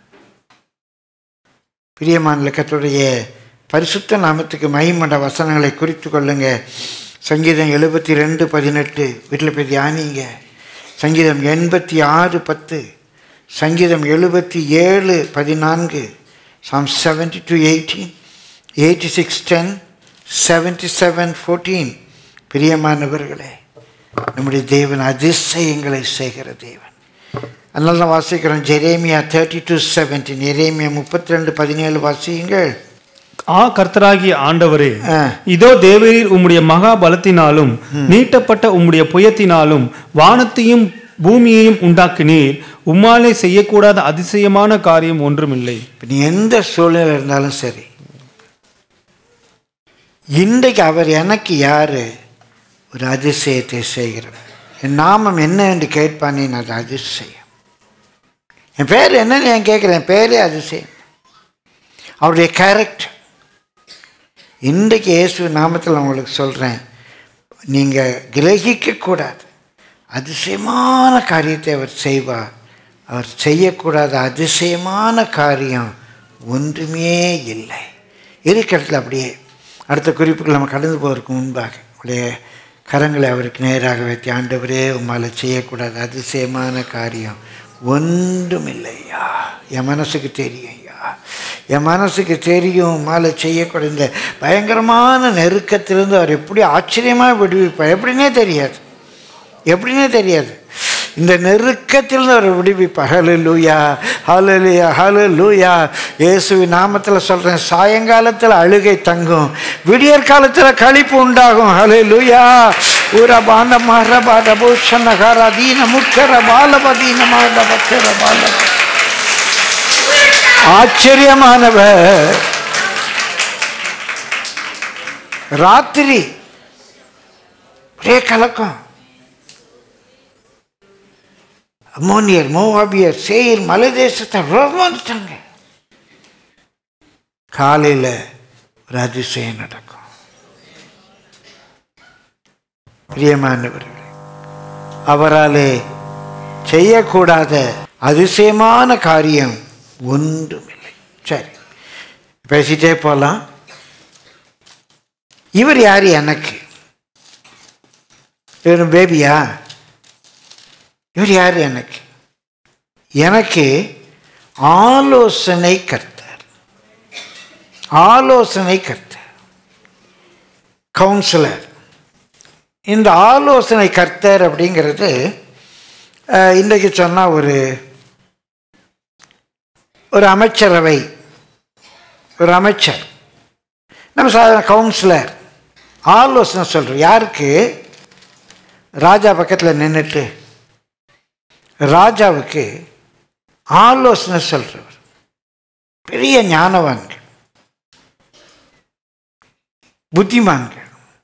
பிரியமான கத்தருடைய பரிசுத்த நாமத்துக்கு மகிமண்ட வசனங்களை குறித்து கொள்ளுங்க சங்கீதம் எழுபத்தி ரெண்டு பதினெட்டு வீட்டில் போய் தியானிங்க சங்கீதம் எண்பத்தி ஆறு பத்து சங்கீதம் எழுபத்தி ஏழு பதினான்கு Psalm seventy two eighteen eighty six ten seventy seven fourteen பிரியமானவர்களே நம்முடைய தேவன் அதிசயங்களை செய்கிற தேவன் அதனால தான் வாசிக்கிறோம் ஜெரேமியா தேர்ட்டி டூ செவன்டீன் எரேமியா முப்பத்தி ரெண்டு பதினேழு வாசியுங்கள் ஆ கர்த்தராகிய ஆண்டவரே ஆ. இதோ தேவரீர் உம்முடைய மகா பலத்தினாலும் நீட்டப்பட்ட உம்முடைய புயத்தினாலும் வானத்தையும் பூமியையும் உண்டாக்கினீர் உம்மாலே செய்யக்கூடாத அதிசயமான காரியம் ஒன்றுமில்லை இப்போ நீ எந்த சூழ்நிலை இருந்தாலும் சரி இன்றைக்கு அவர் எனக்கு யாரு ஒரு அதிசயத்தை செய்கிறவர் என் நாமம் என்ன என்று கேட்பானேன் அது அதிசயம் என் பேர் என்னன்னு நான் கேட்குறேன் என் பேரே அதிசயம் அவருடைய கேரக்டர் இன்றைக்கு இயேசு நாமத்தில் நான் உங்களுக்கு சொல்கிறேன் நீங்கள் கிரகிக்கக்கூடாது அதிசயமான காரியத்தை அவர் செய்வார் அவர் செய்யக்கூடாத அதிசயமான காரியம் ஒன்றுமே இல்லை இருக்கிறதுல அப்படியே அடுத்த குறிப்புகள் நம்ம கடந்து போவதற்கு முன்பாக அப்படியே கரங்களை அவருக்கு நேராக வைத்து ஆண்டவரே உம்மால் செய்யக்கூடாத அதிசயமான காரியம் ஒன்றும் இல்லையா என் மனசுக்கு தெரியும் ஐயா என் மனசுக்கு தெரியும் உம்மால் செய்யக்கூடாத இந்த பயங்கரமான நெருக்கத்திலிருந்து அவர் எப்படி ஆச்சரியமாக விடுவிப்பார் எப்படின்னே தெரியாது எப்படின்னே தெரியாது இந்த நெருக்கத்தில் அவர் விடுவிப்பார் hello hallelujah hallelujah hello லூயா இயேசுவின் நாமத்தில் சொல்கிறேன் சாயங்காலத்தில் அழுகை தங்கும் விடியற் காலத்தில் களிப்பு உண்டாகும் ஹலோ லூயா உரபான மரபாத பூஷணகர அதீன முக்கர பாலபதீன மாதபக்கர பால ஆச்சரியமானவர் ராத்திரி ஒரே கலக்கம் அம்மோனியர் மோவாபியர் சேயர் மலை தேசத்தை ரோம் வந்துட்டாங்க காலையில் ஒரு அதிசயம் நடக்கும் பிரியமானவர்களே அவராலே செய்யக்கூடாத அதிசயமான காரியம் ஒன்றுமில்லை சரி பேசிட்டே போகலாம் இவர் யார் எனக்கு இவர் பேபியா இவர் யார் எனக்கு எனக்கு ஆலோசனை கர்த்தர் ஆலோசனை கர்த்தர் கவுன்சிலர் இந்த ஆலோசனை கர்த்தர் அப்படிங்கிறது அஹ், இன்றைக்கு சொன்னால் ஒரு ஒரு அமைச்சரவை ஒரு அமைச்சர் நம்ம சாதாரண கவுன்சிலர் ஆலோசனை சொல்கிறோம் யாருக்கு ராஜா பக்கத்தில் நின்றுட்டு ராஜாவுக்கு ஆலோசனை சொல்கிறவர் பெரிய ஞானவான்கள் புத்திமான்கள்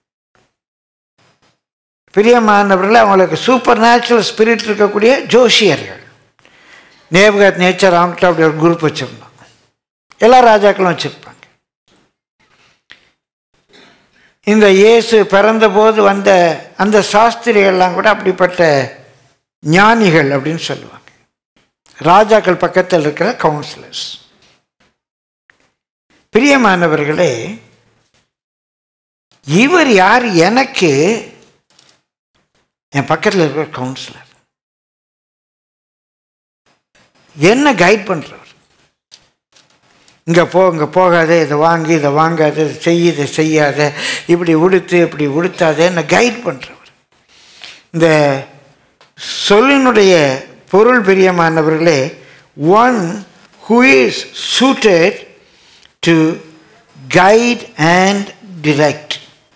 பிரியமானவர்கள் அவங்களுக்கு சூப்பர் நேச்சுரல் ஸ்பிரிட் இருக்கக்கூடிய ஜோஷியர்கள் நேபகத் நேச்சர் அவங்ககிட்ட அப்படி ஒரு குரூப் வச்சுருந்தோம் எல்லா ராஜாக்களும் வச்சுருப்பாங்க இந்த இயேசு பிறந்தபோது வந்த அந்த சாஸ்திரிகள்லாம் கூட அப்படிப்பட்ட ஞானிகள் அப்படின்னு சொல்லுவாங்க ராஜாக்கள் பக்கத்தில் இருக்கிற கவுன்சிலர்ஸ் பிரியமானவர்களே இவர் யார் எனக்கு என் பக்கத்தில் இருக்கிற கவுன்சிலர் என்ன கைட் பண்ணுறவர் இங்கே போ இங்கே போகாத இதை வாங்கி இதை வாங்காத இதை செய் இதை செய்யாத இப்படி உடுத்து இப்படி உடுத்தாத என்ன கைட் பண்ணுறவர் இந்த சொல்லினுடைய பொருள் பிரியமானவர்களே one who is suited to guide and direct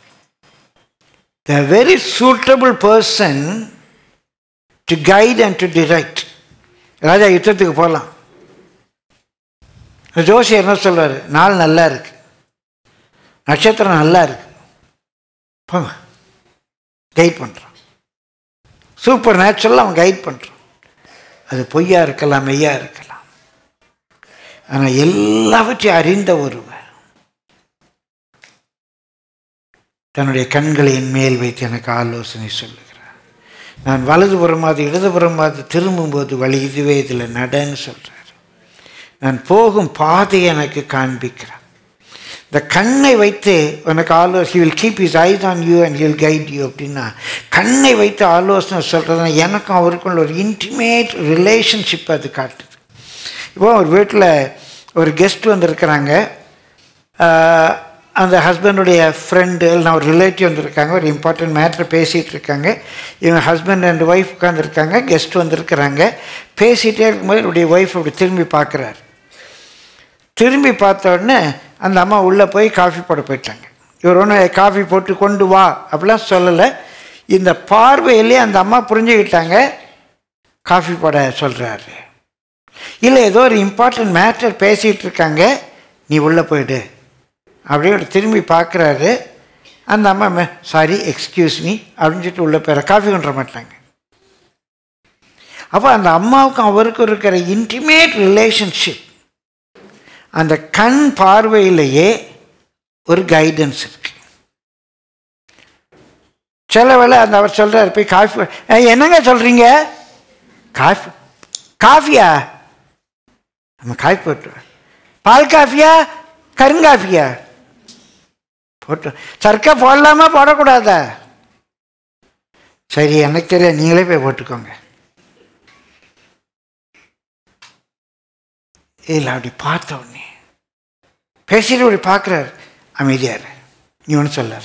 the very suitable person to guide and to direct ராஜா யுத்தத்துக்கு போகலாம் ஜோசியர் என்ன சொல்றாரு நாள் நல்லா இருக்கு நட்சத்திரம் நல்லா இருக்கு போங்க கைட் பண்ணுறான் சூப்பர் நேச்சுரலாக அவன் கைட் பண்ணுறான் அது பொய்யா இருக்கலாம் மெய்யா இருக்கலாம் ஆனால் எல்லாவற்றையும் அறிந்த ஒருவர் தன்னுடைய கண்களை என் மேல் வைத்து எனக்கு ஆலோசனை சொல்லுகிறார் நான் வலதுபுறமாது இடதுபுறமாது திரும்பும்போது வழி இதுவே இதில் நடன்னு சொல்கிறார் நான் போகும் பாதையை எனக்கு காண்பிக்கிறார் இந்த கண்ணை வைத்து உனக்கு ஆலோசனை will keep his eyes on you and will guide you அப்படின்னா கண்ணை வைத்து ஆலோசனை சொல்கிறதுனா எனக்கும் அவருக்குள்ள ஒரு இன்டிமேட் ரிலேஷன்ஷிப் அது காட்டுது இப்போ ஒரு வீட்டில் ஒரு கெஸ்ட் வந்திருக்கிறாங்க ஆஹ், அந்த ஹஸ்பண்டுடைய ஃப்ரெண்டு இல்லைனா ஒரு ரிலேட்டிவ் வந்திருக்காங்க ஒரு இம்பார்ட்டன்ட் மேட்ரு பேசிகிட்டு இருக்காங்க இவங்க ஹஸ்பண்ட் அண்ட் ஒய்ஃப் உட்காந்துருக்காங்க கெஸ்ட் வந்திருக்கிறாங்க பேசிகிட்டே இருக்கும்போது இவருடைய ஒய்ஃப் அப்படி திரும்பி பார்க்குறாரு திரும்பி பார்த்த உடனே அந்த அம்மா உள்ளே போய் காஃபி போட போயிட்டாங்க இவர் ஒன்றும் காஃபி போட்டு கொண்டு வா அப்படிலாம் சொல்லலை இந்த பார்வையிலே அந்த அம்மா புரிஞ்சுக்கிட்டாங்க காஃபி போட சொல்கிறாரு இல்லை ஏதோ ஒரு இம்பார்ட்டன்ட் மேட்டர் பேசிகிட்டு இருக்காங்க நீ உள்ளே போயிடு அப்படியே அவர் திரும்பி பார்க்குறாரு அந்த அம்மா சாரி எக்ஸ்கியூஸ் மீ அப்படின்னு சொல்லிட்டு உள்ளே போயிட காஃபி கொண்டு மாட்டாங்க அப்போ அந்த அம்மாவுக்கும் அவருக்கும் இருக்கிற இன்டிமேட் ரிலேஷன்ஷிப் அந்த கண் பார்வையிலேயே ஒரு கைடன்ஸ் இருக்கு சில வேளை அந்த அவர் சொல்றாரு போய் காஃபி "ஏய், என்னங்க சொல்றீங்க காஃபி காஃபியா நம்ம காஃபி போட்டு பால் காஃபியா கருங்காஃபியா போட்டு சர்க்கரை போடலாமா போடக்கூடாதா சரி எனக்கு தெரியாது நீங்களே போய் போட்டுக்கோங்க இல்லை அப்படி பார்த்த உடனே பேசிட்டு அப்படி பார்க்குறாரு அமைதியார் நீ ஒன்று சொல்லாரு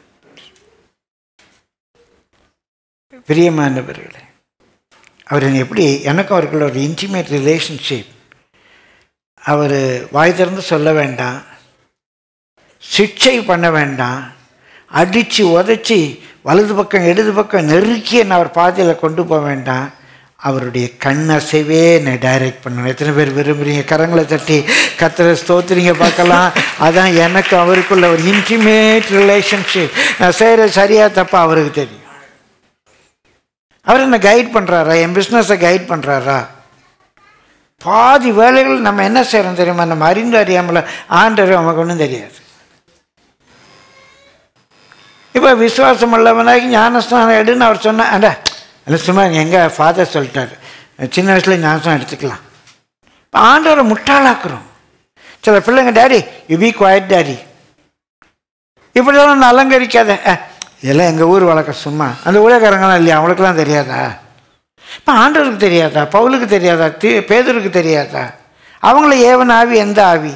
பிரியமானவர்களே அவர் என்னை எப்படி எனக்கும் அவருக்குள்ள ஒரு இன்டிமேட் ரிலேஷன்ஷிப் அவர் வாய் திறந்து சொல்ல வேண்டாம் சிக்ஷை பண்ண வேண்டாம் அடித்து உதச்சி வலது பக்கம் இடது பக்கம் நெருக்கி என்னை அவர் பாதையில் கொண்டு போக வேண்டாம் அவருடைய கண் அசைவே என்னை டைரக்ட் பண்ணணும் எத்தனை பேர் விரும்புகிறீங்க கரங்களை தட்டி கத்திர ஸ்தோத்திரிங்க பார்க்கலாம் அதான் எனக்கு அவருக்குள்ள ஒரு இன்டிமேட் ரிலேஷன்ஷிப் நான் செய்கிற சரியாக தப்பா அவருக்கு தெரியும் அவர் என்ன கைட் பண்ணுறாரா என் பிஸ்னஸை கைட் பண்ணுறாரா பாதி வேலைகள் நம்ம என்ன செய்கிறோம் தெரியுமா நம்ம அறிந்து அறியாமல் ஆண்டவர் நமக்கு ஒன்றும் தெரியாது இப்போ விசுவாசம் உள்ளவனாகி ஞானஸ்தானம் எடுன்னு அவர் சொன்னார் அடா இல்லை சும்மா எங்கள் ஃபாதர் சொல்லிட்டாரு சின்ன வயசில் ஞானஸ்தானம் எடுத்துக்கலாம் இப்போ ஆண்டவரை முட்டாளாக்குறோம் சில பிள்ளைங்க daddy you be quiet daddy இப்படிலாம் ஒன்று அலங்கரிக்காத அஹ், இதெல்லாம் எங்கள் ஊர் வழக்கம் சும்மா அந்த ஊழியக்காரங்களாம் இல்லையா அவங்களுக்குலாம் தெரியாதா இப்போ ஆண்டவருக்கு தெரியாதா பவுலுக்கு தெரியாதா தீ பேதருக்கு தெரியாதா அவங்கள ஏவன் ஆவி எந்த ஆவி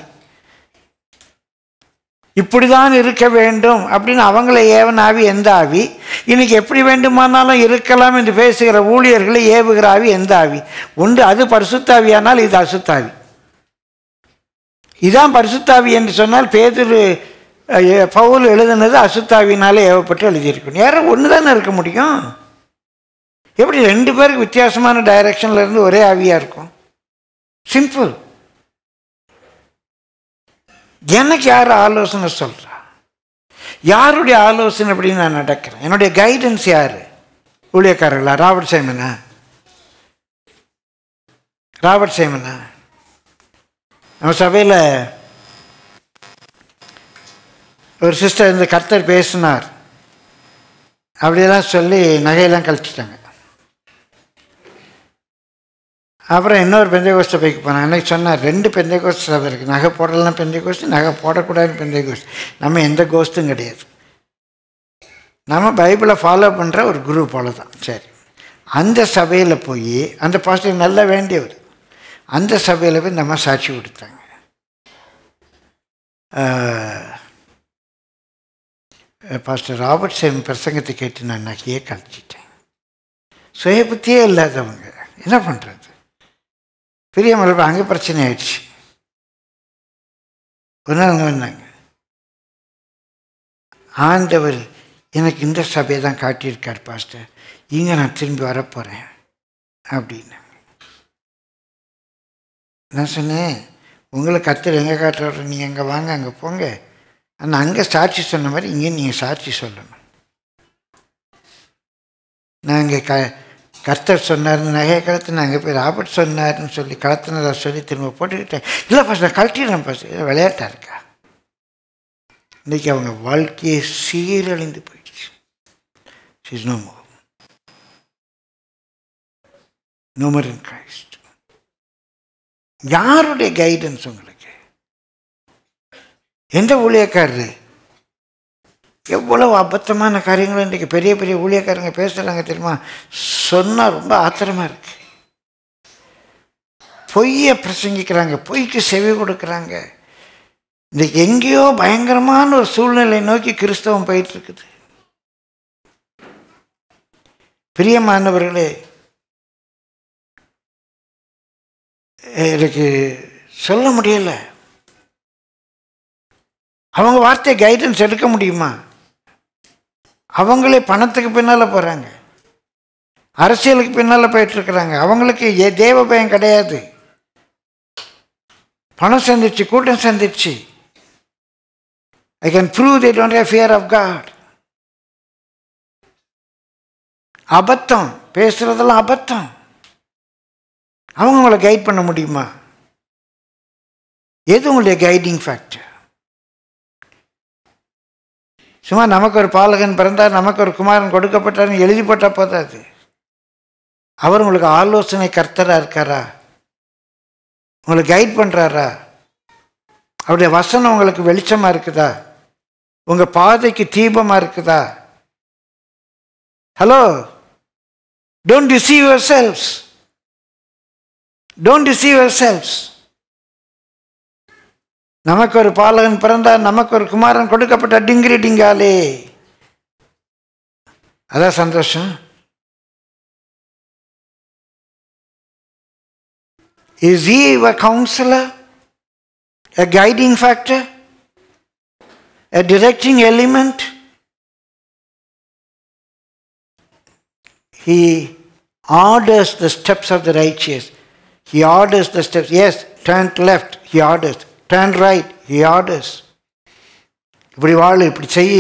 இப்படிதான் இருக்க வேண்டும் அப்படின்னு அவங்கள ஏவன் ஆவி எந்த ஆவி இன்னைக்கு எப்படி வேண்டுமானாலும் இருக்கலாம் என்று பேசுகிற ஊழியர்களை ஏவுகிற ஆவி எந்த ஆவி ஒன்று அது பரிசுத்தாவியானால் இது அசுத்தாவி இதான் பரிசுத்தாவி என்று சொன்னால் பேதுரு அஹ், எ- பவுல் எழுதுனது அசுத்தாவினாலே ஏவப்பட்டு எழுதியிருக்கணும் யாரும் ஒன்று தானே இருக்க முடியும் எப்படி ரெண்டு பேருக்கு வித்தியாசமான டைரக்ஷன்ல இருந்து ஒரே ஆவியா இருக்கும் சிம்பிள் எனக்கு யார் ஆலோசனை சொல்றா யாருடைய ஆலோசனை அப்படின்னு நான் நடக்கிறேன் என்னுடைய கைடன்ஸ் யாரு ஊழியக்காரர்களா ராபர்ட் சைமனா ராபர்ட் சைமனா நம்ம சபையில் ஒரு சிஸ்டர் இந்த கர்த்தர் பேசினார் அப்படியெல்லாம் சொல்லி நகையெல்லாம் கழிச்சிட்டாங்க அப்புறம் இன்னொரு பெந்தை கோஷ்ட பைக்கு போனேன் அன்னைக்கு சொன்னார் ரெண்டு பெந்தை கோஷ்ட சபை இருக்குது நகை போடலாம் பெந்தை கோஷ்டி நகை போடக்கூடாதுன்னு பெந்தை கோஷ்டி நம்ம எந்த கோஷ்டும் கிடையாது நம்ம பைபிளை ஃபாலோ பண்ணுற ஒரு குரு போல தான் சரி அந்த சபையில் போய் அந்த பாஸ்டர் நல்லா வேண்டியவர் அந்த சபையில் போய் இந்த அம்மா சாட்சி கொடுத்தாங்க பாஸ்டர் ராபர்ட் சேம் பிரசங்கத்தை கேட்டு நான் நகையே கழிச்சிட்டேன் சுய புத்தியே இல்லாதவங்க என்ன பண்ணுறது பெரிய மரபு அங்கே பிரச்சனை ஆயிடுச்சு ஒரு நாள் அங்கே வந்தாங்க ஆண்டவர் எனக்கு இந்த சபையை தான் காட்டியிருக்கார் பாஸ்டர் இங்கே நான் திரும்பி வரப்போகிறேன் அப்படின்னு நான் சொன்னேன் உங்களை கத்தர் எங்கே காட்டுறாரு நீங்கள் அங்கே வாங்க அங்கே போங்க ஆனால் அங்கே சாட்சி சொன்ன மாதிரி இங்கே நீங்கள் சாட்சி சொல்லணும் நான் இங்கே க கர்த்தர் சொன்னார்னு நகையை கலத்து நான் அங்கே போய் ராபர்ட் சொன்னார்னு சொல்லி கலத்துனதா சொல்லி திரும்ப போட்டுக்கிட்டேன் இல்லை ஃபஸ்ட் நான் கழட்டிடுறேன் ஃபஸ்ட் விளையாட்டா இருக்கா இன்னைக்கு அவங்க வாழ்க்கையை சீரழிந்து போயிடுச்சு is no more no more in Christ யாருடைய கைடன்ஸ் உங்களுக்கு எந்த ஊழியக்காரரு எவ்வளவு அபத்தமான காரியங்களும் இன்றைக்கு பெரிய பெரிய ஊழியக்காரங்க பேசுகிறாங்க தெரியுமா சொன்னால் ரொம்ப ஆத்திரமா இருக்கு பொய்யை பிரசங்கிக்கிறாங்க பொய்க்கு செவி கொடுக்குறாங்க இன்றைக்கு எங்கேயோ பயங்கரமான ஒரு சூழ்நிலை நோக்கி கிறிஸ்தவம் போயிட்டு இருக்குது பிரியமானவர்களே எனக்கு சொல்ல முடியல அவங்க வார்த்தை கைடன்ஸ் எடுக்க முடியுமா அவங்களே பணத்துக்கு பின்னால் போகிறாங்க அரசியலுக்கு பின்னால் போயிட்டு இருக்கிறாங்க அவங்களுக்கு ஏ தேவ பயம் கிடையாது பணம் சந்திச்சு கூட்டம் சந்திச்சு I can prove they don't have fear of God அபத்தம் பேசுறதெல்லாம் அபத்தம் அவங்க உங்களை கைட் பண்ண முடியுமா எது உங்களுடைய கைடிங் ஃபேக்டர் சும்மா நமக்கு ஒரு பாலகன் பிறந்தார் நமக்கு ஒரு குமாரன் கொடுக்கப்பட்டார்னு எழுதி போட்டால் போதாது அவர் உங்களுக்கு ஆலோசனை கர்த்தராக இருக்காரா உங்களை கைட் பண்ணுறாரா அவருடைய வசனம் உங்களுக்கு வெளிச்சமாக இருக்குதா உங்கள் பாதைக்கு தீபமாக இருக்குதா hello don't deceive yourselves don't deceive yourselves நமக்கு ஒரு பாலகன் பிறந்தார் நமக்கு ஒரு குமாரன் கொடுக்கப்பட்ட டிங்கிரி டிங்காலே அதான் சந்தோஷம் is he a counselor a guiding factor a directing element He orders the steps of the righteous. He orders the steps. Yes, turn left. He orders. Turn right. He orders. இப்படி வாழு இப்படி செய்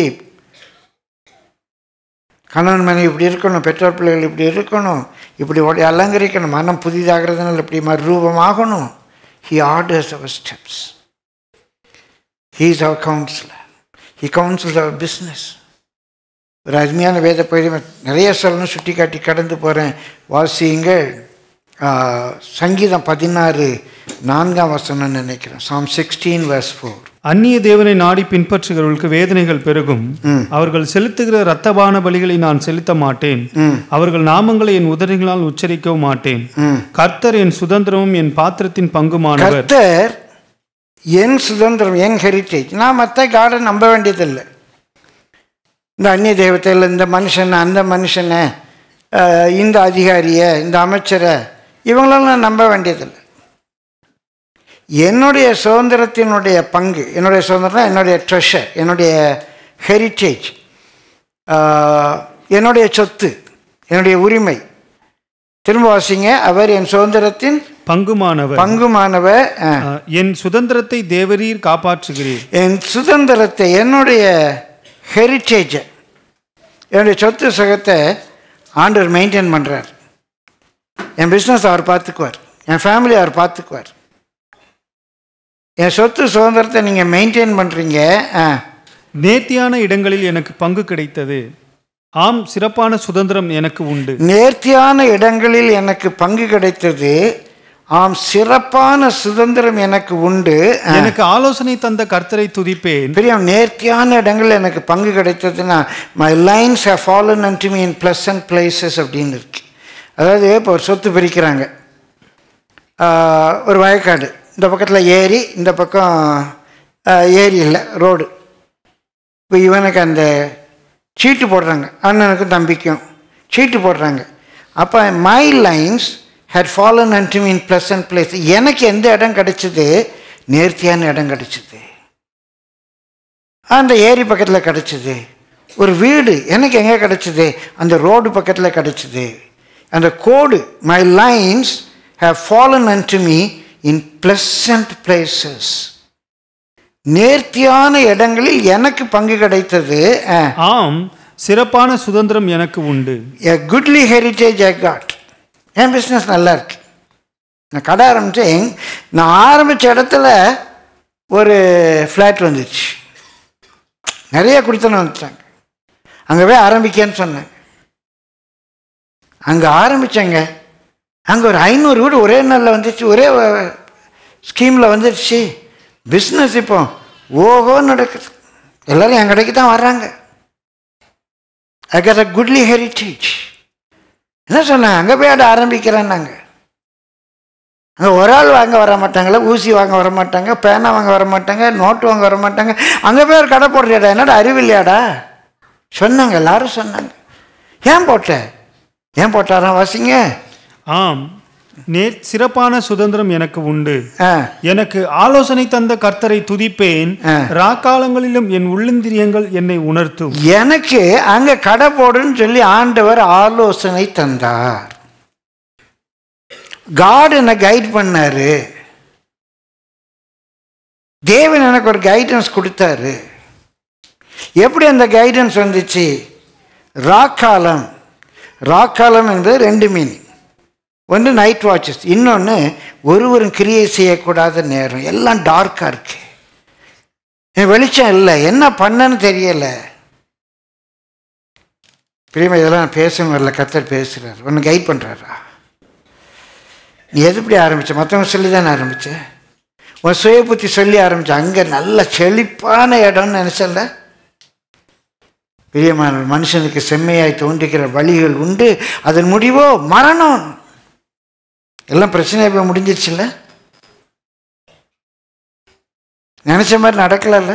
கணவன் மனைவி இப்படி இருக்கணும் பெற்றோர் பிள்ளைகள் இப்படி இருக்கணும் இப்படி ஓடி அலங்கரிக்கணும் மனம் புதிதாகிறதுனால இப்படி மறுரூபமாகணும் ஹி ஆர்டர்ஸ் அவர் ஸ்டெப்ஸ் ஹீ இஸ் அவர் கவுன்சிலர் ஹி கவுன்சில்ஸ் அவர் பிஸ்னஸ் ஒரு அருமையான வேத பகுதி நிறைய சொல்லணும் சுட்டி காட்டி கடந்து போகிறேன் வாசியுங்கள் ஆ, சங்கீதம் பதினாறு நான்காம் வசனம்னு நினைக்கிறேன் சாம் சிக்ஸ்டீன் வர்ஸ் ஃபோர் அந்நிய தேவனை நாடி பின்பற்றுகிறவர்களுக்கு வேதனைகள் பெருகும் அவர்கள் செலுத்துகிற இரத்தபான பலிகளை நான் செலுத்த மாட்டேன் அவர்கள் நாமங்களை என் உதடுகளால் உச்சரிக்கவும் மாட்டேன் கர்த்தர் என் சுதந்திரமும் என் பாத்திரத்தின் பங்குமானவர் கர்த்தர் என் சுதந்திரம் என் ஹெரிட்டேஜ் நான் மற்ற காடை நம்ப வேண்டியதில்லை இந்த அந்நிய தெய்வத்தில் இந்த மனுஷனை அந்த மனுஷனை அஹ், இந்த அதிகாரியை இந்த அமைச்சரை இவங்களெல்லாம் நான் நம்ப வேண்டியதில்லை என்னுடைய சுதந்திரத்தினுடைய பங்கு என்னுடைய சுதந்திரம் என்னுடைய ட்ரெஷர் என்னுடைய ஹெரிட்டேஜ் என்னுடைய சொத்து என்னுடைய உரிமை திரும்ப வாசிங்க அவர் என் சுதந்திரத்தின் பங்குமானவர் பங்குமானவர் அஹ், அஹ், என் சுதந்திரத்தை தேவரீர் காப்பாற்றுகிறீர் என் சுதந்திரத்தை என்னுடைய ஹெரிட்டேஜை என்னுடைய சொத்து சுகத்தை ஆண்டவர் மெயின்டைன் பண்ணுறார் என் பிஸ்னஸ் அவர் பார்த்துக்குவார் என் ஃபேமிலி அவர் பார்த்துக்குவார் என் சொத்து சுதந்திரத்தை நீங்கள் மெயின்டைன் பண்ணுறீங்க ஆ நேர்த்தியான இடங்களில் எனக்கு பங்கு கிடைத்தது ஆம் சிறப்பான சுதந்திரம் எனக்கு உண்டு நேர்த்தியான இடங்களில் எனக்கு பங்கு கிடைத்தது ஆம் சிறப்பான சுதந்திரம் எனக்கு உண்டு ஆ. எனக்கு ஆலோசனை தந்த கர்த்தரை துதிப்பேன் பிரியம் நேர்த்தியான இடங்கள் எனக்கு பங்கு கிடைத்ததுன்னா my lines have fallen and me in pleasant places அப்படின்னு இருக்கு அதாவது இப்போ ஒரு சொத்து பிரிக்கிறாங்க ஆஹ், ஒரு வயக்காடு இந்த பக்கத்தில் ஏரி இந்த பக்கம் ஆஹ், ஏரி இல்லை ரோடு இப்போ இவனுக்கு அந்த சீட்டு போடுறாங்க அண்ணனுக்கும் தம்பிக்கும் சீட்டு போடுறாங்க அப்போ my lines had fallen and me in pleasant place எனக்கு எந்த இடம் கிடைச்சது நேர்த்தியான இடம் கிடைச்சது அந்த ஏரி பக்கத்தில் கிடச்சிது ஒரு வீடு எனக்கு எங்கே கிடச்சிது அந்த ரோடு பக்கத்தில் கிடச்சிது அந்த கோடு my lines have fallen and me in pleasant places நேர்த்தியான இடங்களில் எனக்கு பங்கு கிடைத்தது ஆம் சிறப்பான சுதந்திரம் எனக்கு உண்டு a goodly heritage I got என் பிஸ்னஸ் நல்லா இருக்கு நான் கடை ஆரம்பித்தேன் நான் ஆரம்பித்த இடத்துல ஒரு ஃப்ளாட் வந்துச்சு நிறைய கொடுத்தன வந்துட்டாங்க அங்கே போய் ஆரம்பிக்கன்னு சொன்னாங்க அங்கே ஆரம்பித்தேங்க அங்கே ஒரு ஐநூறு வீடு ஒரே நாளில் வந்துச்சு ஒரே ஸ்கீமில் வந்துடுச்சு பிஸ்னஸ் இப்போ ஓஹோ நடக்குது எல்லாரும் என் கடைக்கு தான் வர்றாங்க I got a goodly heritage என்ன சொன்னாங்க அங்கே போய் ஆட ஆரம்பிக்கிறேன் நாங்கள் அங்கே ஒரு ஆள் வாங்க வர மாட்டாங்களா ஊசி வாங்க வர மாட்டாங்க பேனா வாங்க வர மாட்டாங்க நோட்டு வாங்க வர மாட்டாங்க அங்கே போய் ஒரு கடை போடுறியாடா என்னடா அறிவில்லையாடா சொன்னாங்க எல்லாரும் சொன்னாங்க ஏன் போட்ட ஏன் போட்டாராம் வாசிங்க ஆம் நேர் சிறப்பான சுதந்திரம் எனக்கு உண்டு ஆ எனக்கு ஆலோசனை தந்த கர்த்தரை துதிப்பேன் ஆ. ராக்காலங்களிலும் என் உள்ளந்திரியங்கள் என்னை உணர்த்தும் எனக்கு அங்க கடை போடுன்னு சொல்லி ஆண்டவர் ஆலோசனை தந்தார் காட் என்னை கைட் பண்ணாரு தேவன் எனக்கு ஒரு கைடன்ஸ் கொடுத்தாரு எப்படி அந்த கைடன்ஸ் வந்துச்சு ராக்காலம் ராக்காலம் என்பது ரெண்டு மீனிங் ஒன்று நைட் வாட்சஸ் இன்னொன்று ஒருவரும் கிரியை செய்யக்கூடாத நேரம் எல்லாம் டார்க்காக இருக்கு என் வெளிச்சம் இல்லை என்ன பண்ணன்னு தெரியலை பிரியமா இதெல்லாம் நான் பேசணும் வரல கத்தர் பேசுகிறார் ஒன்று கைட் பண்ணுறாரா நீ எது இப்படி ஆரம்பிச்ச மற்றவங்க சொல்லி தானே ஆரம்பிச்ச உன் சுய புத்தி சொல்லி ஆரம்பிச்ச அங்கே நல்ல செழிப்பான இடம்னு நினச்சல பிரியமான மனுஷனுக்கு செம்மையாய் தோன்றுகிற வழிகள் உண்டு அதன் முடிவோ மரணம் எல்லாம் பிரச்சனை இப்போ முடிஞ்சிருச்சுல்ல நினச்ச மாதிரி நடக்கலல்ல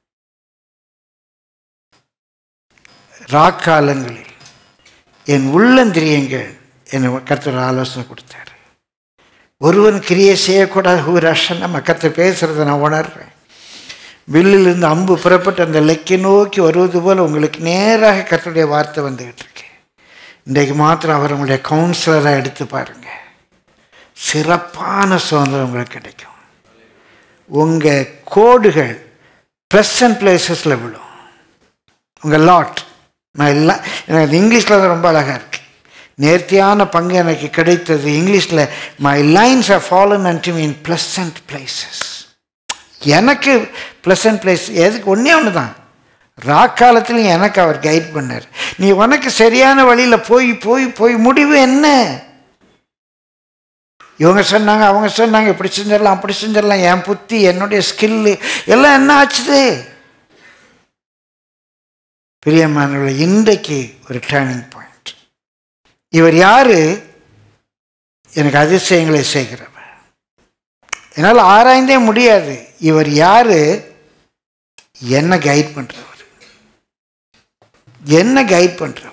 ராக்காலங்களில் என் உள்ளந்திரியங்கள் என்னை கர்த்தர் ஆலோசனை கொடுத்தாரு ஒருவன் கிரியை செய்யக்கூடாது ஒரு அஷன் நம்ம கர்த்தர் பேசுகிறத நான் உணர்றேன் வில்லிலிருந்து அம்பு புறப்பட்டு அந்த லெக்கை நோக்கி வருவது போல் உங்களுக்கு நேராக கர்த்தருடைய வார்த்தை வந்துகிட்டு இருக்கு இன்றைக்கு மாத்திரம் அவர் உங்களுடைய கவுன்சிலராக எடுத்து பாருங்க சிறப்பான சுதந்திரம் உங்களுக்கு கிடைக்கும் உங்கள் கோடுகள் ப்ளசன்ட் பிளேசஸில் விழும் உங்கள் லாட் நான் எல்லாம் எனக்கு அது இங்கிலீஷில் தான் ரொம்ப அழகாக இருக்கு நேர்த்தியான பங்கு எனக்கு கிடைத்தது இங்கிலீஷில் my lines are fallen and in pleasant places எனக்கு ப்ளசன்ட் பிளேஸ் எதுக்கு ஒன்றே ஒன்று தான் ராக்காலத்துலையும் எனக்கு அவர் கைட் பண்ணார் நீ உனக்கு சரியான வழியில் போய் போய் போய் முடிவு என்ன இவங்க சொன்னாங்க அவங்க சொன்னாங்க இப்படி செஞ்சிடலாம் அப்படி செஞ்சிடலாம் என் புத்தி என்னுடைய ஸ்கில்லு எல்லாம் என்ன ஆச்சுது பிரியமானவர்களே இன்றைக்கு ஒரு டேர்னிங் பாயிண்ட் இவர் யாரு எனக்கு அதிசயங்களை செய்கிறவர் என்னால் ஆராய்ந்தே முடியாது இவர் யாரு என்ன கைட் பண்றவர் என்ன கைட் பண்றவர்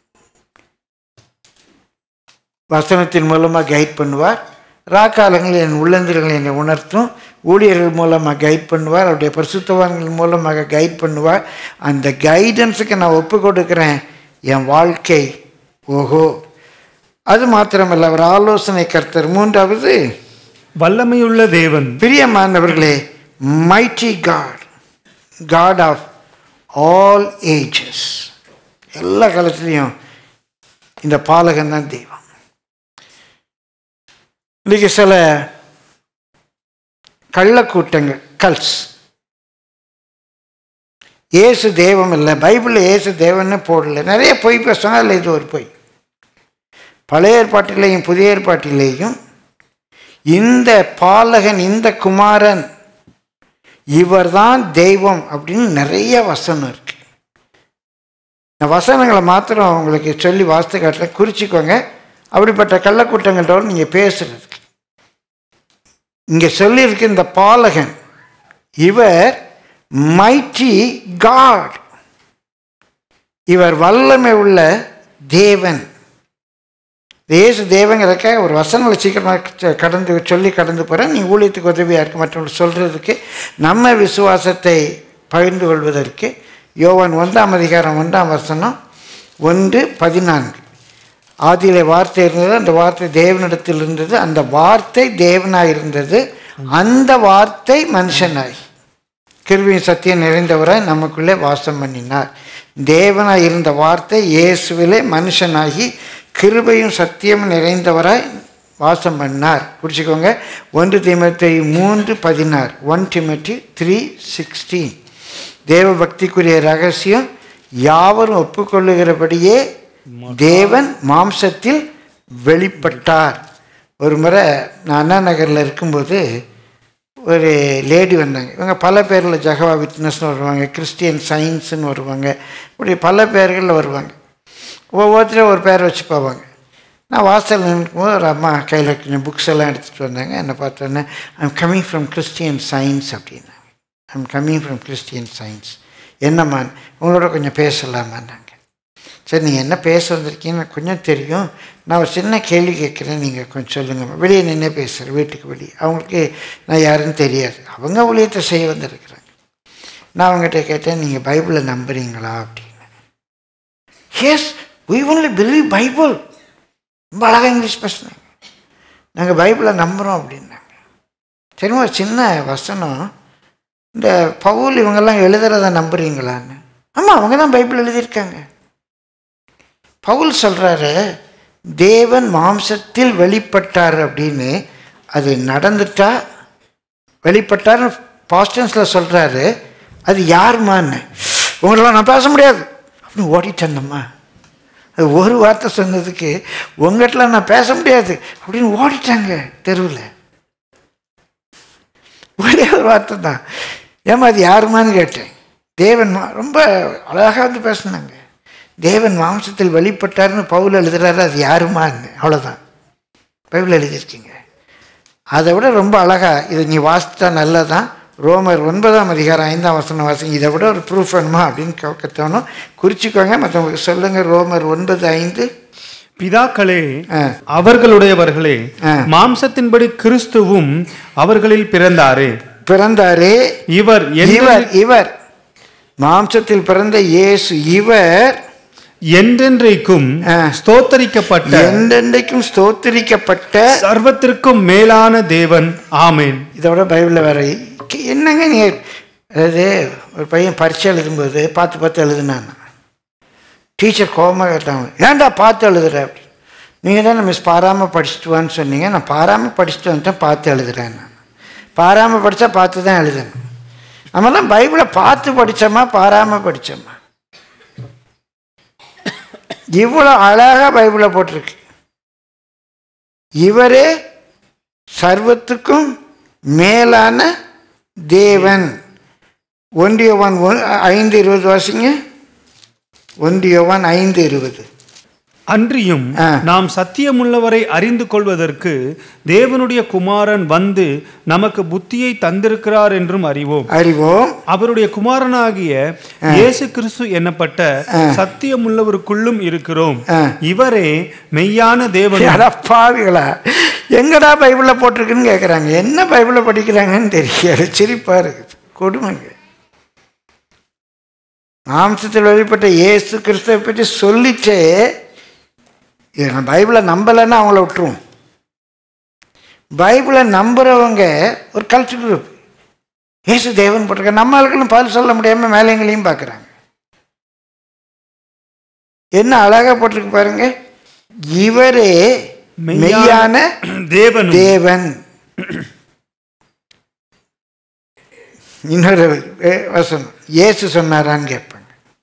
வசனத்தின் மூலமாக கைட் பண்ணுவார் ராக்காலங்களில் என் உள்ளந்திரங்களை என்னை உணர்த்தும் ஊழியர்கள் மூலமாக கைட் பண்ணுவார் அவருடைய பரிசுத்தவான்கள் மூலமாக கைட் பண்ணுவார் அந்த கைடன்ஸுக்கு நான் ஒப்பு கொடுக்குறேன் என் வாழ்க்கை ஓஹோ அது மாத்திரமல்ல அவர் ஆலோசனை கர்த்தர் மூன்றாவது வல்லமையுள்ள தேவன் பிரியமானவர்களே mighty God God of all ages எல்லா காலத்துலேயும் இந்த பாலகன் தான் தெய்வம் இன்னைக்கு சில கள்ளக்கூட்டங்கள் கல்ஸ் இயேசு தெய்வம் இல்லை பைபிளில் இயேசு தேவன்னு போடல நிறைய பொய் பேசுவாங்க அதில் இது ஒரு பொய் பழைய ஏற்பாட்டிலேயும் புதிய ஏற்பாட்டிலேயும் இந்த பாலகன் இந்த குமாரன் இவர்தான் தெய்வம் அப்படின்னு நிறைய வசனம் இருக்கு இந்த வசனங்களை மாத்திரம் உங்களுக்கு சொல்லி வாஸ்து காட்டுறேன் குறிச்சிக்கோங்க அப்படிப்பட்ட கள்ளக்கூட்டங்கள்டோடு நீங்கள் பேசுறதுக்கு இங்கே சொல்லியிருக்கு இந்த பாலகன் இவர் மைட்டி காட் இவர் வல்லமை உள்ள தேவன் இயேசு தேவங்கிறக்க ஒரு வசனங்களை சீக்கிரமாக கடந்து சொல்லி கடந்து போகிறேன் நீ ஊழியத்துக்கு உதவியாக இருக்கு மற்றவங்களுக்கு சொல்கிறதுக்கு நம்ம விசுவாசத்தை பகிர்ந்து கொள்வதற்கு யோவான் ஒன்றாம் அதிகாரம் ஒன்றாம் வசனம் ஒன்று பதினான்கு ஆதியிலே வார்த்தை இருந்தது அந்த வார்த்தை தேவனிடத்தில் இருந்தது அந்த வார்த்தை தேவனாய் இருந்தது அந்த வார்த்தை மனுஷனாய் கிருவியின் சத்தியம் நிறைந்தவராய் நமக்குள்ளே வாசம் பண்ணினார் தேவனாய் இருந்த வார்த்தை இயேசுவிலே மனுஷனாகி கிருபையும் சத்தியமும் நிறைந்தவராய் வாசம் பண்ணார் பிடிச்சிக்கோங்க ஒன்று திமுத்தி மூன்று பதினாறு ஒன் டிமெட்டி த்ரீ சிக்ஸ்டீன் தேவ பக்திக்குரிய ரகசியம் யாவரும் ஒப்புக்கொள்ளுகிறபடியே தேவன் மாம்சத்தில் வெளிப்பட்டார் ஒரு முறை நான் அண்ணா நகரில் இருக்கும்போது ஒரு லேடி வந்தாங்க இவங்க பல பேரில் ஜகவா விட்னஸ்னு வருவாங்க கிறிஸ்டியன் சயின்ஸ்னு வருவாங்க இப்படி பல பேர்களில் வருவாங்க ஒவ்வொருத்தரும் ஒரு பேர் வச்சு போவாங்க நான் வாசல் நிற்கும்போது ஒரு அம்மா கையில் கொஞ்சம் புக்ஸ் எல்லாம் எடுத்துகிட்டு வந்தாங்க என்னை பார்த்தோன்னே I'm coming from Christian science அப்படின்னாங்க I'm coming from Christian science என்னம்மா உங்களோட கொஞ்சம் பேசலாமான்னாங்க சரி நீங்கள் என்ன பேச வந்திருக்கீங்கன்னு கொஞ்சம் தெரியும் நான் ஒரு சின்ன கேள்வி கேட்குறேன் நீங்கள் கொஞ்சம் சொல்லுங்கள் வெளியே நின்று பேசுகிறேன் வீட்டுக்கு வெளியே அவங்களுக்கு நான் யாருன்னு தெரியாது அவங்க ஊழியத்தை செய்ய வந்திருக்கிறாங்க நான் அவங்ககிட்ட கேட்டேன் நீங்கள் பைபிளை நம்புறீங்களா அப்படின்னு yes we only believe Bible ரொம்ப அழகாக இங்கிலீஷ் பேசுனாங்க நாங்கள் பைபிளை நம்புகிறோம் அப்படின்னாங்க சரிமா ஒரு சின்ன வசனம் இந்த பவுல் இவங்கெல்லாம் எழுதுறத நம்புறீங்களான்னு ஆமாம் அவங்க தான் பைபிள் எழுதியிருக்காங்க பவுல் சொல்கிறாரு தேவன் மாம்சத்தில் வெளிப்பட்டார் அப்படின்னு அது நடந்துட்டா வெளிப்பட்டார் பாஸ்டன்ஸில் சொல்கிறாரு அது யாருமான்னு உங்களெல்லாம் நான் பேச முடியாது அப்படின்னு ஓடிட்டேன்னம்மா அது ஒரு வார்த்தை சொன்னதுக்கு உங்கள்கிட்ட நான் பேச முடியாது அப்படின்னு ஓடிட்டாங்க தெருவில் ஒரே ஒரு வார்த்தை தான் ஏமா அது யாருமான்னு கேட்டேன் தேவன் மா ரொம்ப அழகாக வந்து பேசினாங்க தேவன் மாம்சத்தில் வெளிப்பட்டார்னு பவுல் எழுதுறாரு அது யாருமான்னு அவ்வளோதான் பைபிள் எழுதியிருக்கீங்க அதை விட ரொம்ப அழகா இது நீ வாசித்தா நல்லதான் ரோமர் ஒன்பதாம் அதிகாரம் ஐந்தாம் வசனம் வாசிங்க இதை விட ஒரு ப்ரூஃப் வேணுமா அப்படின்னு கேட்க தோணும் குறிச்சிக்கோங்க மற்றவங்களுக்கு சொல்லுங்க ரோமர் ஒன்பது ஐந்து பிதாக்களே ஆ. அவர்களுடையவர்களே ஆ. மாம்சத்தின்படி கிறிஸ்துவும் அவர்களில் பிறந்தாரே பிறந்தாரே இவர் எந்த- இவர் இவர் மாம்சத்தில் பிறந்த இயேசு இவர் என்றென்றைக்கும் ஆ. ஸ்தோத்தரிக்கப்பட்ட என்றென்றைக்கும் ஸ்தோத்திரிக்கப்பட்ட சர்வத்திற்கும் மேலான தேவன் ஆமென் இதோட பைபிளில் வேற என்னங்க நீங்கள் அதாவது ஒரு பையன் பரீட்சை எழுதும்போது பார்த்து பார்த்து எழுதுனான் டீச்சர் கோபமாக கேட்டாங்க ஏன்டா பார்த்து எழுதுற அப்படி நீங்கள் தான் மிஸ் பாராமல் படிச்சுட்டு வான்னு சொன்னீங்க நான் பாராமல் படிச்சுட்டு வந்துட்டேன் பார்த்து எழுதுறேன் நான் பாராமல் படித்தா பார்த்து தான் எழுதணும் நம்மலாம் பைபிளை பார்த்து படித்தோமா பாராமல் படித்தோமா இவ்வளோ அழகாக பைபிளில் போட்டிருக்கு இவரே சர்வத்துக்கும் மேலான தேவன் ஒன்றியவான் ஒ- ஐந்து இருபது வாசிங்க ஒன்றியவான் ஐந்து இருபது அன்றியும் ஆ. நாம் சத்தியமுள்ளவரை அறிந்து கொள்வதற்கு தேவனுடைய குமாரன் வந்து நமக்கு புத்தியை தந்திருக்கிறார் என்றும் அறிவோம் அறிவோம் அவருடைய குமாரனாகிய இயேசு கிறிஸ்து என்னப்பட்ட சத்தியமுள்ளவருக்குள்ளும் இருக்கிறோம் ஆ. இவரே மெய்யான தேவன் அட பாவிகளா எங்கடா பைபிளில் போட்டிருக்குன்னு கேட்குறாங்க என்ன பைபிளில் படிக்கிறாங்கன்னு தெரியல சிரிப்பா இருக்குது கொடுமைங்க மாம்சத்தில் வெளிப்பட்ட இயேசு கிறிஸ்துவை பற்றி சொல்லிட்டு இது நான் பைபிளை நம்பலைன்னா அவங்கள விட்டுருவோம் பைபிளை நம்புறவங்க ஒரு கல்ச்சர் குரூப் இயேசு தேவன் போட்டிருக்க நம்ம ஆளுகளும் பதில் சொல்ல முடியாமல் மேலைங்களையும் பார்க்குறாங்க என்ன அழகா போட்டிருக்கு பாருங்க இவரே மெய்யான தேவன் தேவன் இன்னொரு வே- வசனம் இயேசு சொன்னாரான்னு கேட்பாங்க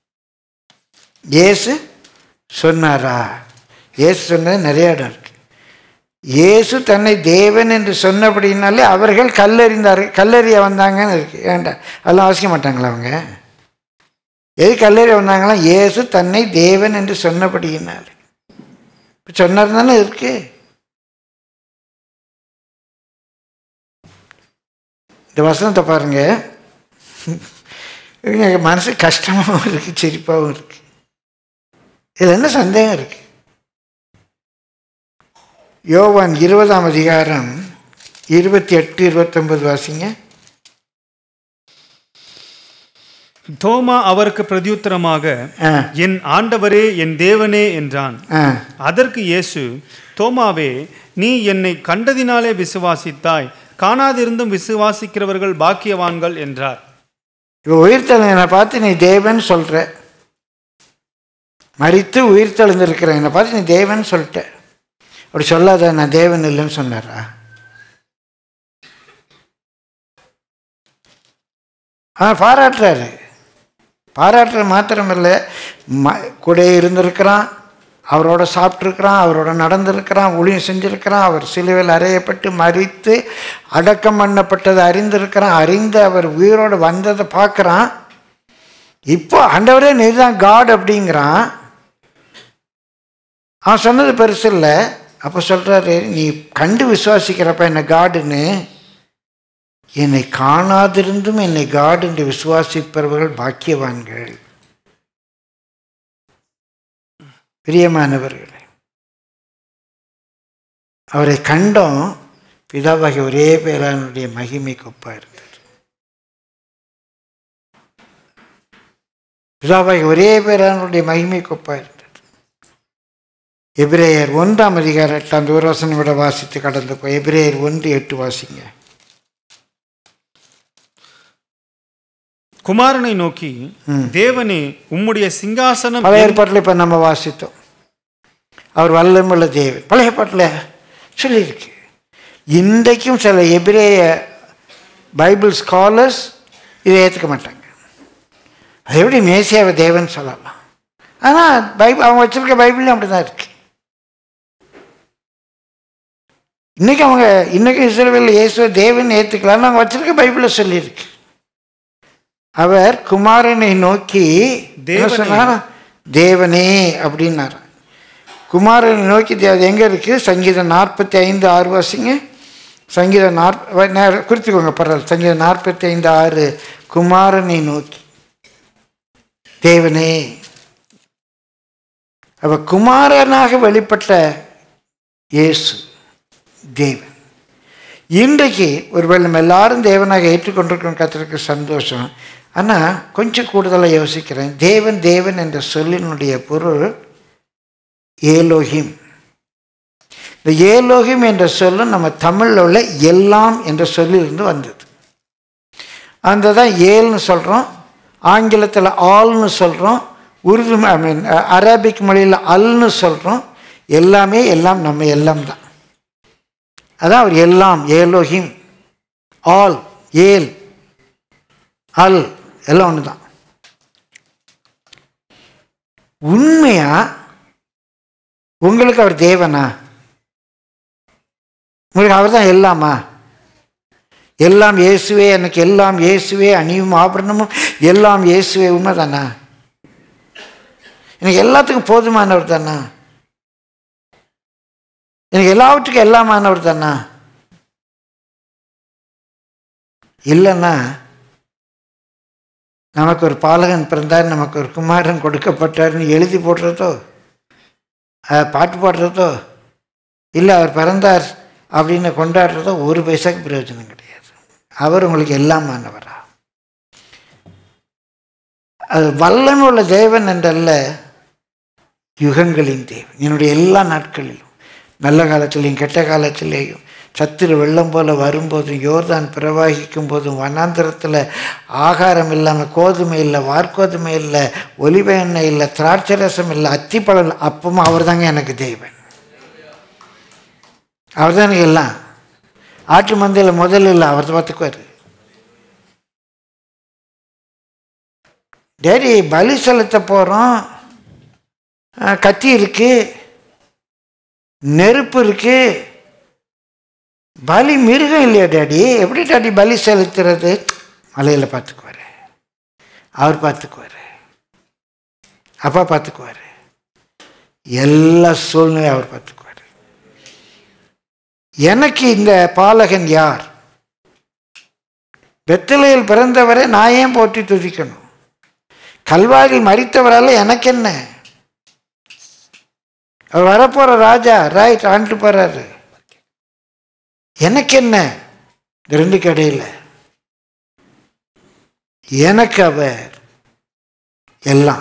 இயேசு சொன்னாரா இயேசு சொன்னது நிறைய இடம் இருக்கு இயேசு தன்னை தேவன் என்று சொன்னபடினாலே அவர்கள் கல்லறிந்தார்கள் கல்லறிய வந்தாங்கன்னு இருக்கு ஏன்டா அதெல்லாம் வாசிக்க மாட்டாங்களா அவங்க எது கல்லறிய வந்தாங்களாம் இயேசு தன்னை தேவன் என்று சொன்னபடியினால் இப்போ சொன்னார் தானே இருக்கு இந்த வசனத்தை பாருங்க எனக்கு மனசு கஷ்டமாகவும் இருக்கு சிரிப்பாகவும் இருக்கு இதில் என்ன சந்தேகம் இருக்கு யோவான் இருபதாம் அதிகாரம் இருபத்தி எட்டு இருபத்தொன்பது வாசிங்க தோமா அவருக்கு பிரதியுத்தரமாக ஆ என் ஆண்டவரே என் தேவனே என்றான் ஆ அதற்கு இயேசு தோமாவே நீ என்னை கண்டதினாலே விசுவாசித்தாய் காணாதிருந்தும் விசுவாசிக்கிறவர்கள் பாக்கியவான்கள் என்றார் இப்போ உயிர்த்தெழுந்தனை பார்த்து நீ தேவன் சொல்ற மறித்து உயிர்த்தெழுந்திருக்கிற என்னை பார்த்து நீ தேவன் சொல்லிட்ட அப்படி சொல்லாத நான் தேவன் இல்லைன்னு சொன்னாரா ஆ பாராட்டுறாரு பாராட்டுற மாத்திரமில்லை ம கூட இருந்திருக்கிறான் அவரோட சாப்பிட்ருக்கிறான் அவரோட நடந்திருக்கிறான் ஊழியம் செஞ்சிருக்கிறான் அவர் சிலுவையில் அறையப்பட்டு மறித்து அடக்கம் பண்ணப்பட்டதை அறிந்திருக்கிறான் அறிந்து அவர் உயிரோடு வந்ததை பார்க்குறான் இப்போ ஆண்டவரே நீ தான் காட் அப்படிங்கிறான் அவன் சொன்னது பெருசு இல்லை அப்போ சொல்கிறாரு நீ கண்டு விசுவாசிக்கிறப்ப என்ன காடுன்னு என்னை காணாதிருந்தும் என்னை காட் என்று விசுவாசிப்பவர்கள் பாக்கியவான்கள் பிரியமானவர்களே அவரை கண்டோம் பிதாவாகிய ஒரே பேரானுடைய மகிமை கொப்பா இருந்தது பிதாவாகிய ஒரே பேரானுடைய மகிமை கொப்பா இருந்தது எபிரேயர் ஒன்றாம் அதிகார எட்டாம் தூரவசனை விட வாசித்து கடந்து போய் எபிரேயர் ஒன்று எட்டு வாசிங்க குமாரனை நோக்கி தேவனே உம்முடைய சிங்காசனம் பழைய ஏற்பாட்டில் இப்போ நம்ம வாசித்தோம் அவர் வல்லமுள்ள தேவன் பழைய ஏற்பாட்டில் சொல்லியிருக்கு இன்றைக்கும் சில எபிரேய பைபிள் ஸ்காலர்ஸ் இதை ஏற்றுக்க மாட்டாங்க அது எப்படி மேசியாவை தேவன் சொல்லலாம் ஆனால் பைபிள் அவங்க வச்சிருக்க பைபிள்லையும் அப்படி தான் இருக்கு இன்னைக்கு அவங்க இன்னைக்கு இஸ்ரேலில் இயேசுவை தேவன் ஏற்றுக்கலாம்னு அவங்க வச்சிருக்க பைபிளில் சொல்லியிருக்கு அவர் குமாரனை நோக்கி என்ன தேவனே. சொன்னாரா தேவனே அப்படின்னாரு குமாரனை நோக்கி தே- அது எங்கே இருக்குது சங்கீதம் நாற்பத்தி ஐந்து ஆறு வாசிங்க சங்கீதம் நாற்ப நேர- குறித்துக்கோங்க பரவாயில்ல சங்கீதம் நாற்பத்தி ஐந்து ஆறு குமாரனை நோக்கி தேவனே அவ குமாரனாக வெளிப்பட்ட இயேசு தேவன் இன்றைக்கு ஒருவேளை நம்ம எல்லாரும் தேவனாக ஏற்றுக்கொண்டிருக்கிறோம் கத்திற்கு சந்தோஷம் ஆனால் கொஞ்சம் கூடுதலாக யோசிக்கிறேன் தேவன் தேவன் என்ற சொல்லினுடைய பொருள் ஏலோகிம் இந்த ஏலோகிம் என்ற சொல்லும் நம்ம தமிழில் உள்ள எல்லாம் என்ற சொல்லிலிருந்து வந்தது அந்த தான் ஏல்னு சொல்கிறோம் ஆங்கிலத்தில் ஆல்னு சொல்கிறோம் உருது ஐ மீன் அரபிக் மொழியில் அல்னு சொல்கிறோம் எல்லாமே எல்லாம் நம்ம எல்லாம் தான் அதான் அவர் எல்லாம் ஏலோகிம் ஆல் ஏல் அல் எல்லாம் ஒன்று தான் உண்மையா உங்களுக்கு அவர் தேவனா உங்களுக்கு அவர் தான் எல்லாமா எல்லாம் இயேசுவே எனக்கு எல்லாம் இயேசுவே அணியும் ஆபரணமும் எல்லாம் இயேசுவே உண்மைதானா எனக்கு எல்லாத்துக்கும் போதுமானவர் தானா எனக்கு எல்லாவற்றுக்கும் எல்லாமானவர் தானா இல்லைன்னா நமக்கு ஒரு பாலகன் பிறந்தார் நமக்கு ஒரு குமாரன் கொடுக்கப்பட்டார்னு எழுதி போடுறதோ அஹ், பாட்டு பாடுறதோ இல்லை அவர் பிறந்தார் அப்படின்னு கொண்டாடுறதோ ஒரு பைசாக்கு பிரயோஜனம் கிடையாது அவர் உங்களுக்கு எல்லாமானவரா அது வல்லன் உள்ள தேவன் என்றல்ல யுகங்களின் தேவன் என்னுடைய எல்லா நாட்களிலும் நல்ல காலத்திலையும் கெட்ட காலத்திலேயும் சத்துரு வெள்ளம் போல வரும்போதும் யோர்தான் பிரவாகிக்கும் போதும் வனாந்திரத்தில் ஆகாரம் இல்லாமல் கோதுமை இல்லை வார்கோதுமை இல்லை ஒலிவ எண்ணெய் இல்லை திராட்சை ரசம் இல்லை அத்திப்பழம் இல்லை அப்பவும் அவர் தாங்க எனக்கு தேவன் அவர் தான் எனக்கு எல்லாம் ஆட்டு மந்தையில் முதல்ல இல்லை அவர் பார்த்துக்குவார் டேடி பலி செலுத்த போகிறோம் கத்தி இருக்கு நெருப்பு இருக்கு பலி மிருகம் இல்லையா டேடி எப்படி டாடி பலி செலுத்துறது மலையில் பார்த்துக்குவாரு அவர் பார்த்துக்குவாரு அப்பா பார்த்துக்குவாரு எல்லா சூழ்நிலையும் அவர் பார்த்துக்குவாரு எனக்கு இந்த பாலகன் யார் வெத்தலையில் பிறந்தவரை நான் ஏன் போற்றி துதிக்கணும் கல்வாரில் மறித்தவரால எனக்கு என்ன அவர் வரப்போற ராஜா ரைட் ஆண்டு போறாரு எனக்கு என்ன இந்த ரெண்டு கடையில் எனக்கு அவர் எல்லாம்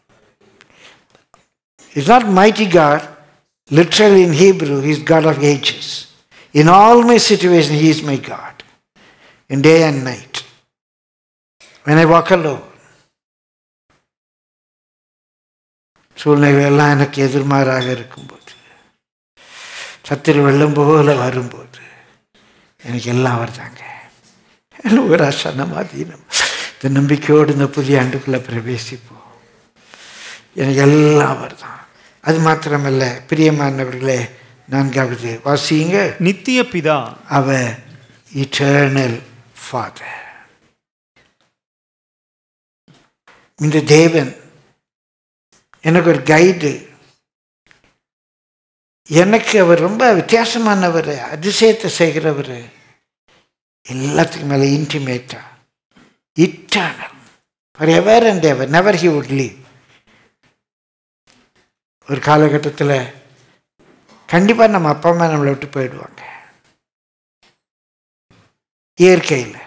is not mighty God literally in Hebrew he's God of ages in all my situation he is my God in day and night when I walk alone சூழ்நிலை எல்லாம் எனக்கு எதிர்மாறாக இருக்கும்போது சத்திர வெள்ளம் போல வரும்போது எனக்கு எல்லாம் அவர் தாங்க ஒரு அசனமாதீனம் இந்த நம்பிக்கையோடு இந்த புதிய ஆண்டுக்குள்ளே பிரவேசிப்போம் எனக்கு எல்லாம் அவர் தான் அது மாத்திரமல்ல பிரியமானவர்களே நான்காவது வாசியுங்க நித்திய பிதா அவர் இட்டர்னல் ஃபாதர் இந்த தேவன் எனக்கு ஒரு கைடு எனக்கு அவர் ரொம்ப வித்தியாசமானவர் அதிசயத்தை செய்கிறவர் எல்லாத்துக்கும் மேலே இன்டிமேட்டா eternal for ever and ever never he would leave ஒரு காலகட்டத்தில் கண்டிப்பாக நம்ம அப்பா அம்மா நம்மளை விட்டு போயிடுவாங்க இயற்கையில்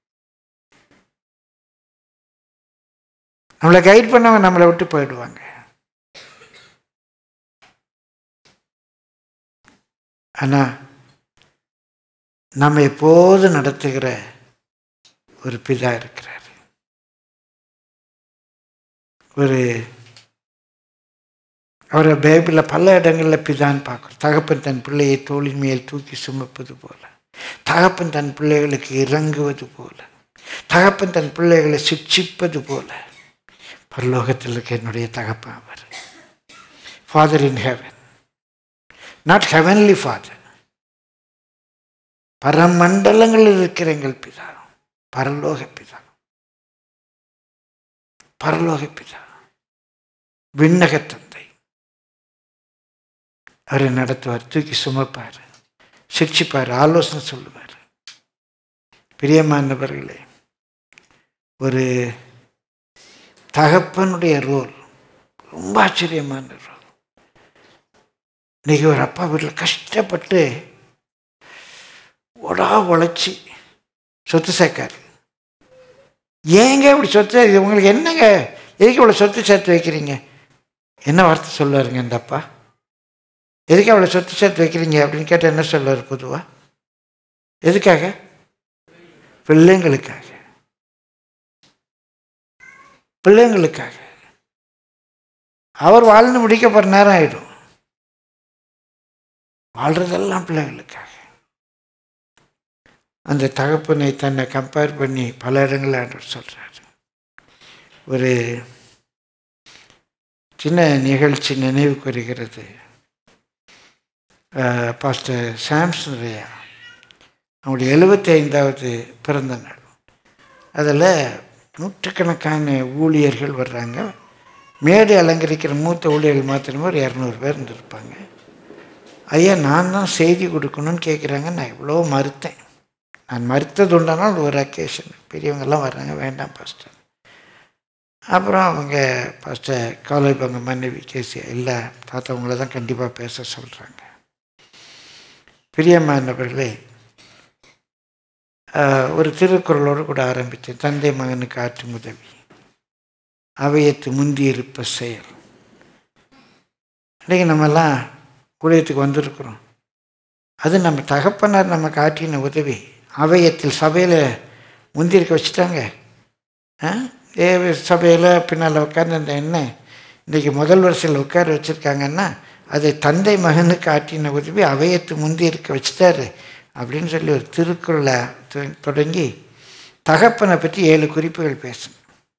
நம்மளை கைட் பண்ணவங்க நம்மளை விட்டு போயிடுவாங்க ஆனால் நம்ம எப்போது நடத்துகிற ஒரு பிதா இருக்கிறார் ஒரு அவரை பைபிளில் பல இடங்களில் பிதான்னு பார்க்குறோம் தகப்பன் தன் பிள்ளையை தோளின் மேல் தூக்கி சுமப்பது போல தகப்பன் தன் பிள்ளைகளுக்கு இறங்குவது போல தகப்பன் தன் பிள்ளைகளை சிக்ஷிப்பது போல பரலோகத்தில் இருக்க என்னுடைய தகப்பன் அவர் father in heaven not heavenly father பரமண்டலங்களில் இருக்கிற எங்கள் பிதா பரலோக பிதா பரலோக பிதா விண்ணக தந்தை அவரை நடத்துவார் தூக்கி சுமப்பார் சிக்ஷிப்பார் ஆலோசனை சொல்லுவார் பிரியமானவர்களே ஒரு தகப்பனுடைய ரோல் ரொம்ப ஆச்சரியமான ரோல் இன்னைக்கு ஒரு அப்பா வீட்டில் கஷ்டப்பட்டு ஒடா உழைச்சி சொத்து சேர்க்காரு ஏங்க இப்படி சொத்து இது உங்களுக்கு என்னங்க எதுக்கு இவ்வளோ சொத்து சேர்த்து வைக்கிறீங்க என்ன வார்த்தை சொல்லுவாருங்க இந்த அப்பா எதுக்கு அவ்வளோ சொத்து சேர்த்து வைக்கிறீங்க அப்படின்னு கேட்டால் என்ன சொல்லுவார் பொதுவாக எதுக்காக பிள்ளைங்களுக்காக பிள்ளைங்களுக்காக அவர் வாழ்ந்து முடிக்க போகிற நேரம் ஆயிடும் வாழ்றதெல்லாம் பிள்ளைங்களுக்காக அந்த தகப்பனை தன்னை கம்பேர் பண்ணி பல இடங்களில் ஆண்டவர் சொல்கிறார் ஒரு சின்ன நிகழ்ச்சி நினைவுக்கு வருகிறது அஹ், பாஸ்டர் சாம்சன் ஐயா அவங்களுடைய எழுபத்தி ஐந்தாவது பிறந்த நாள் அதில் நூற்றுக்கணக்கான ஊழியர்கள் வர்றாங்க மேடை அலங்கரிக்கிற மூத்த ஊழியர்கள் மாத்திரமே ஒரு இரநூறு பேர் இருந்திருப்பாங்க ஐயா நான் தான் செய்தி கொடுக்கணும்னு கேட்குறாங்க நான் எவ்வளோ மறுத்தேன் நான் மறுத்தது உண்டானால் அது ஒரு அக்கேஷன் பெரியவங்கெல்லாம் வர்றாங்க வேண்டாம் பாஸ்டர் அப்புறம் அவங்க பாஸ்டர் காலேஜ் அவங்க மனைவி கேசி இல்லை தாத்தா உங்களை தான் கண்டிப்பாக பேச சொல்கிறாங்க பிரியமானவர்களே ஆஹ், ஒரு திருக்குறளோடு கூட ஆரம்பித்தேன் தந்தை மகனுக்கு ஆற்றும் உதவி அவையத்து முந்தி இருப்ப செயல் இன்றைக்கி நம்மெல்லாம் ஊழியத்துக்கு வந்திருக்கிறோம் அது நம்ம தகப்பனார் நம்ம காட்டின உதவி அவையத்தில் சபையில் முந்திருக்க வச்சுட்டாங்க ஆ? ஏ சபையில் பின்னால் உட்கார்ந்து அந்த என்ன இன்றைக்கி முதல் வரிசையில் உட்கார வச்சுருக்காங்கன்னா அது தந்தை மகனுக்கு ஆட்டின உதவி அவையத்து முந்தி இருக்க வச்சுட்டாரு அப்படின்னு சொல்லி ஒரு திருக்குறளை தொ- தொடங்கி தகப்பனை பற்றி ஏழு குறிப்புகள் பேசும்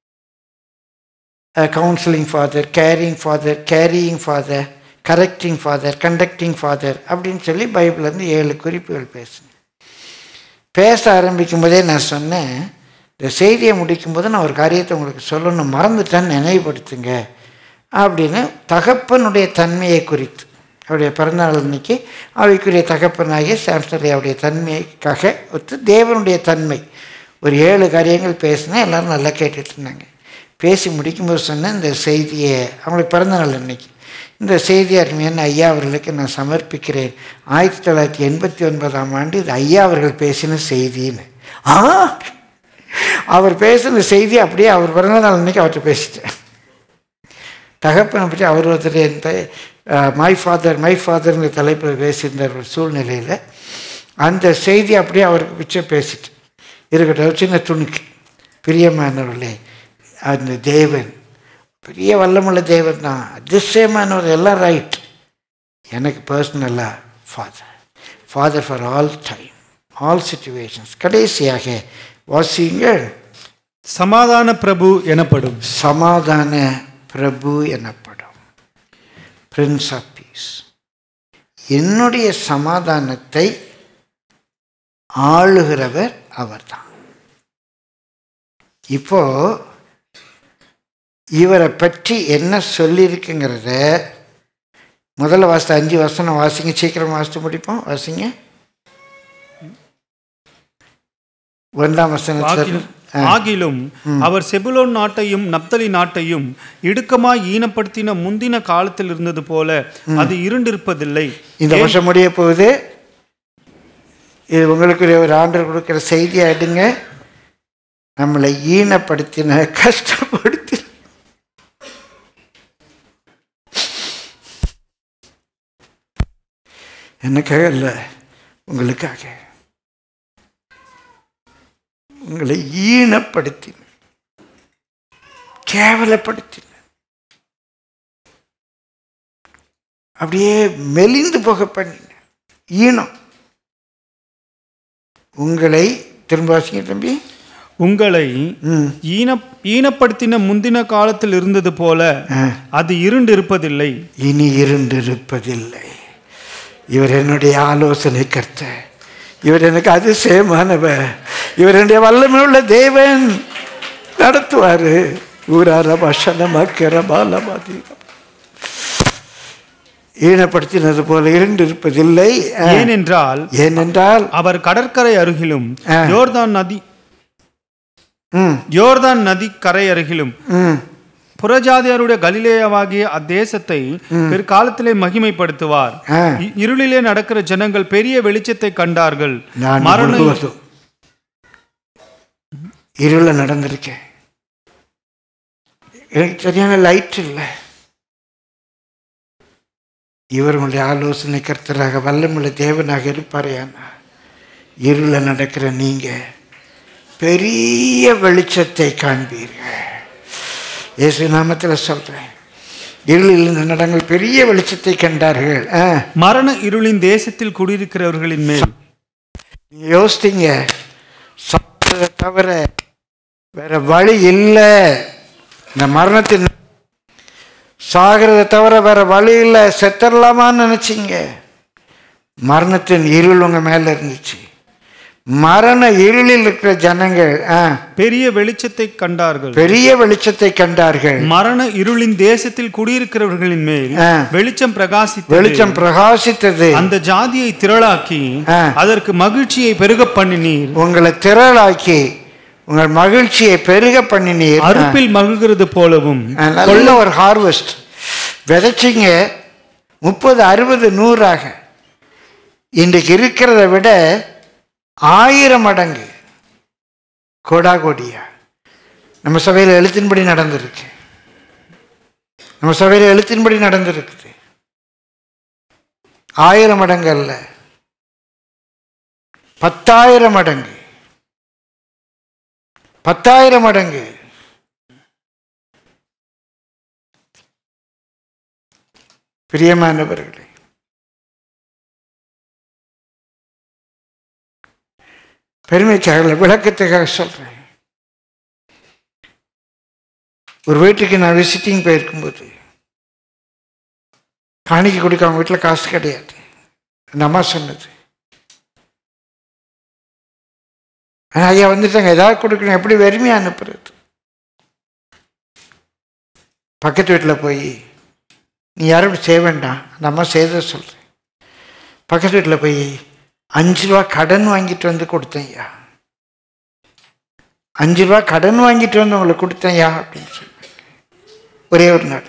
counselling father caring father carrying father correcting father conducting father அப்படின்னு சொல்லி பைபிள்லேருந்து ஏழு குறிப்புகள் பேசுங்க பேச ஆரம்பிக்கும் போதே நான் சொன்னேன் இந்த செய்தியை முடிக்கும்போது நான் ஒரு காரியத்தை உங்களுக்கு சொல்லணும் மறந்துட்டேன்னு நினைவுபடுத்துங்க அப்படின்னு தகப்பனுடைய தன்மையை குறித்து அவருடைய பிறந்தநாள் அன்னைக்கு அவைக்குரிய தகப்பனாகிய சாம்சன் அவருடைய தன்மைக்காக ஒத்து தேவனுடைய தன்மை ஒரு ஏழு காரியங்கள் பேசினேன் எல்லாரும் நல்லா கேட்டுட்டு இருந்தாங்க பேசி முடிக்கும்போது சொன்னேன் இந்த செய்தியை அவங்களுக்கு பிறந்த நாள் அன்னைக்கு இந்த செய்தி அருமையான ஐயா அவர்களுக்கு நான் சமர்ப்பிக்கிறேன் ஆயிரத்தி தொள்ளாயிரத்தி எண்பத்தி ஒன்பதாம் ஆண்டு இது ஐயா அவர்கள் பேசின செய்தின்னு ஆ அவர் பேசின செய்தி அப்படியே அவர் பிறந்த நாள் அன்னைக்கு அவர்கிட்ட பேசிட்டேன் தகப்பனை பற்றி அவர் ஒருத்தர் இந்த மை ஃபாதர் மை ஃபாதர்ங்கிற தலைப்பில் பேசியிருந்தார் ஒரு சூழ்நிலையில் அந்த செய்தி அப்படியே அவருக்கு பிச்சை பேசிட்டு இருக்கட்டும் ஒரு சின்ன துணுக்கு பிரியமானவர்களே அந்த தேவன் பெரிய வல்லமுள்ள தேவன் தான் அதிசயமானவர் எல்லாம் ரைட் எனக்கு பர்சனலாக father father for all time all situations கடைசியாக வாசிங்கள் சமாதான பிரபு எனப்படும் சமாதான பிரபு எனப்படும் பிரின்ஸ் ஆஃப் பீஸ் என்னுடைய சமாதானத்தை ஆளுகிறவர் அவர்தான் இப்போ இவரை பற்றி என்ன சொல்லியிருக்குங்கிறத முதல்ல வாசித்த அஞ்சு வசனம் வாசிங்க சீக்கிரம் வாசித்து முடிப்போம் வாசிங்க ஒன்றாம் வசனத்தில் ஆகிலும் ஆகிலும் அவர் செபுலோன் நாட்டையும் நப்தலி நாட்டையும் இடுக்கமாய் ஈனப்படுத்தின முந்தின காலத்தில் இருந்தது போல அது இருண்டிருப்பதில்லை இந்த வருஷம் முடிய போகுது இது உங்களுக்கு ஒரு ஆண்டர் கொடுக்குற செய்தியை எடுங்க நம்மளை ஈனப்படுத்தின கஷ்டப்படுத்தி எனக்காக இல்லை உங்களுக்காக உங்களை ஈனப்படுத்தின கேவலப்படுத்தின அப்படியே மெலிந்து போக பண்ணின ஈனம் உங்களை திரும்ப வாசிங்க தம்பி உங்களை ம் ஈன ஈனப்படுத்தின முந்தின காலத்தில் இருந்தது போல ஆ. அது இருண்டிருப்பதில்லை இனி இருண்டிருப்பதில்லை இவர் என்னுடைய ஆலோசனை கர்த்த இவர் எனக்கு அதிசயமானவர் இவர் என்னுடைய வல்லமை உள்ள தேவன் நடத்துவாரு ஊரார பஷனமாக்கிற பாலபாதி ஈனப்படுத்தினது போல இருண்டிருப்பதில்லை ஆ. ஏனென்றால் ஏனென்றால் அவர் கடற்கரை அருகிலும் ஆ. யோர்தான் நதி ம் யோர்தான் நதி கரை அருகிலும் ம் புறஜாதியாருடைய கலிலேயவாகிய அத்தேசத்தை பிற்காலத்திலே மகிமைப்படுத்துவார் ஆ. இ- இருளிலே நடக்கிற ஜனங்கள் பெரிய வெளிச்சத்தை கண்டார்கள் நான் மரண முழுவதும் இருள நடந்திருக்கேன் எனக்கு சரியான லைட் இல்லை இவர் உங்களுடைய ஆலோசனை கர்த்தராக வல்லமுள்ள தேவனாக இருப்பாரேயானா இருள நடக்கிற நீங்க பெரிய வெளிச்சத்தை காண்பீர்கள் இயேசு நாமத்தில் சொல்றேன் இருளில் இருந்த நடங்கள் பெரிய வெளிச்சத்தை கண்டார்கள் ஆ மரண இருளின் தேசத்தில் குடியிருக்கிறவர்களின் மேல் யோசித்தீங்க சாப்பிட்றத தவிர வேற வழி இல்லை இந்த மரணத்தின் சாகிறத தவிர வேற வழி இல்லை செத்தரலாமான்னு நினைச்சீங்க மரணத்தின் இருள் உங்க மேல இருந்துச்சு மரண இருளில் இருக்கிற ஜனங்கள் ஆ, பெரிய வெளிச்சத்தை கண்டார்கள் பெரிய வெளிச்சத்தை கண்டார்கள் மரண இருளின் தேசத்தில் குடியிருக்கிறவர்களின் மேல் ஆ. வெளிச்சம் பிரகாசித்தது வெளிச்சம் பிரகாசித்தது அந்த ஜாதியை திரளாக்கி ஆ. அதற்கு அதற்கு மகிழ்ச்சியை பெருக பண்ணினீர் உங்களை திரளாக்கி உங்கள் மகிழ்ச்சியை பெருக பண்ணினீர் அறுப்பில் மகிழ்கிறது போலவும் நல்ல ஒரு ஹார்வெஸ்ட் விதைச்சிங்க முப்பது அறுபது நூறாக இன்றைக்கு இருக்கிறத விட ஆயிரம் மடங்கு கோடா கோடியா நம்ம சபையில் எழுத்தின்படி நடந்திருக்கு நம்ம சபையில் எழுத்தின்படி நடந்திருக்குது ஆயிரம் மடங்கு அல்ல பத்தாயிரம் மடங்கு பத்தாயிரம் மடங்கு பிரியமானவர்களே பெருமைக்காக இல்ல, விளக்கத்துக்காக சொல்றேன் ஒரு வீட்டுக்கு நான் விசிட்டிங் போயிருக்கும்போது காணிக்கை கொடுக்க அவங்க வீட்டில் காசு கிடையாது அந்த அம்மா சொன்னது ஆனா ஐயா வந்துட்டாங்க ஏதாவது கொடுக்கணும் எப்படி வெறுமையா அனுப்புறது பக்கத்து வீட்டில் போய் நீ யாரும் செய்ய வேண்டாம் அந்த அம்மா செய்த சொல்கிறேன் பக்கத்து வீட்டில் போய் அஞ்சு ரூபா கடன் வாங்கிட்டு வந்து கொடுத்தேன் ஐயா அஞ்சு ரூபா கடன் வாங்கிட்டு வந்து உங்களுக்கு கொடுத்தேன் ஐயா அப்படின்னு சொன்னாங்க ஒரே ஒரு நாள்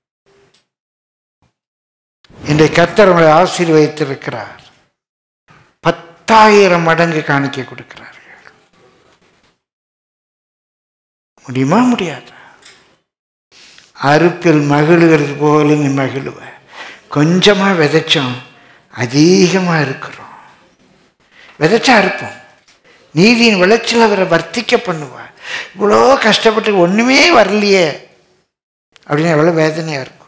இன்றைய கர்த்தர் உங்களை ஆசீர்வதித்திருக்கிறார் பத்தாயிரம் மடங்கு காணிக்கை கொடுக்கிறார்கள் முடியுமா முடியாதா அறுப்பில் மகிழுகிறது போல நீ மகிழுவ கொஞ்சமாக விதைச்சோம் அதிகமாக இருக்கிறோம் விதைச்சா இருப்போம் நீதியின் விளைச்சல் அவரை வர்த்திக்க பண்ணுவா இவ்வளோ கஷ்டப்பட்டு ஒன்றுமே வரலையே அப்படின்னு எவ்வளோ வேதனையாக இருக்கும்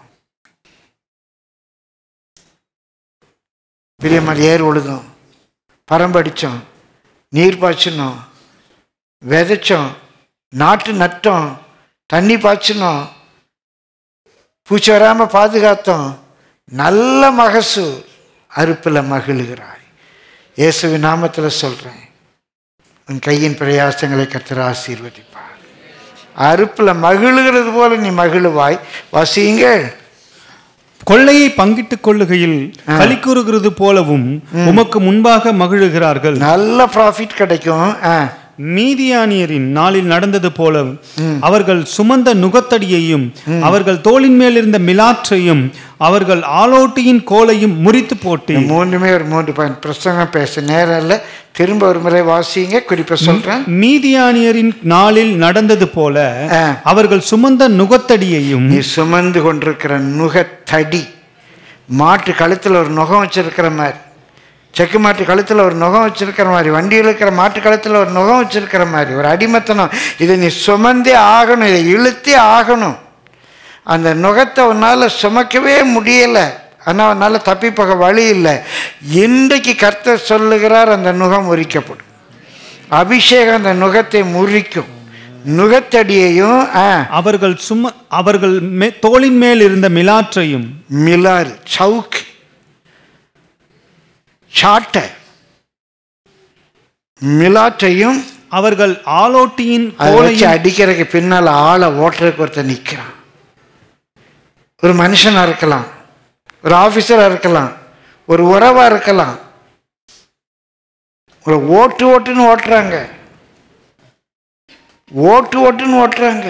பிரியமல் ஏர் உழுதும் பரம்படித்தோம் நீர் பாய்ச்சினோம் விதைச்சோம் நாட்டு நட்டோம் தண்ணி பாய்ச்சினோம் பூச்சி வராமல் பாதுகாத்தோம் நல்ல மகசூல் அறுப்பில் மகிழுகிறாய் இயேசுவின் நாமத்தில் சொல்கிறேன் உன் கையின் பிரயாசங்களை கர்த்தர் ஆசீர்வதிப்பார் அறுப்பில் மகிழுகிறது போல நீ மகிழுவாய் வசியுங்கள் கொள்ளையை பங்கிட்டுக் கொள்ளுகையில் களி கூறுகிறது போலவும் உமக்கு முன்பாக மகிழுகிறார்கள் நல்ல ப்ராஃபிட் கிடைக்கும் ஆ மீதியானியரின் நாளில் நடந்தது போல அவர்கள் சுமந்த நுகத்தடியையும் அவர்கள் தோளின் மேல் இருந்த மிலாற்றையும் அவர்கள் ஆலோட்டியின் கோலையும் முறித்து போட்டு இந்த மூணுமே ஒரு மூன்று பாயிண்ட் பிரசங்கம் பேச நேரம் இல்லை திரும்ப ஒரு முறை வாசிங்க குறிப்பா சொல்றேன் மீதியானியரின் நாளில் நடந்தது போல ஆ. அவர்கள் சுமந்த நுகத்தடியையும் நீ சுமந்து கொண்டிருக்கிற நுகத்தடி மாட்டு கழுத்துல ஒரு நுகம் வச்சிருக்கிற மாதிரி செக்கு மாட்டு கழுத்துல ஒரு நுகம் வச்சிருக்கிற மாதிரி வண்டியில் இருக்கிற மாட்டு கழுத்துல ஒரு நுகம் வச்சிருக்கிற மாதிரி ஒரு அடிமத்தனம் இதை நீ சுமந்தே ஆகணும் இதை இழுத்தே ஆகணும் அந்த நுகத்தை உன்னால் சுமக்கவே முடியலை ஆனால் உன்னால் தப்பி போக வழி இல்லை இன்றைக்கு கர்த்தர் சொல்லுகிறார் அந்த நுகம் முறிக்கப்படும் அபிஷேகம் அந்த நுகத்தை முறிக்கும் நுகத்தடியையும் ஆ அவர்கள் சும அவர்கள் மே- தோளின் மேல் இருந்த மிலாற்றையும் மிலாறு சவுக்கு சாட்டை மிலாற்றையும் அவர்கள் ஆலோட்டியின் அதை வச்சு கோலையும் அடிக்கிறதுக்கு பின்னால் ஆளை ஓட்டுறதுக்கு ஒருத்தர் நிற்கிறான் ஒரு மனுஷனா இருக்கலாம் ஒரு ஆஃபீஸரா இருக்கலாம் ஒரு உறவா இருக்கலாம் ஒரு ஓட்டு ஓட்டுன்னு ஓட்டுறாங்க ஓட்டு ஓட்டுன்னு ஓட்டுறாங்க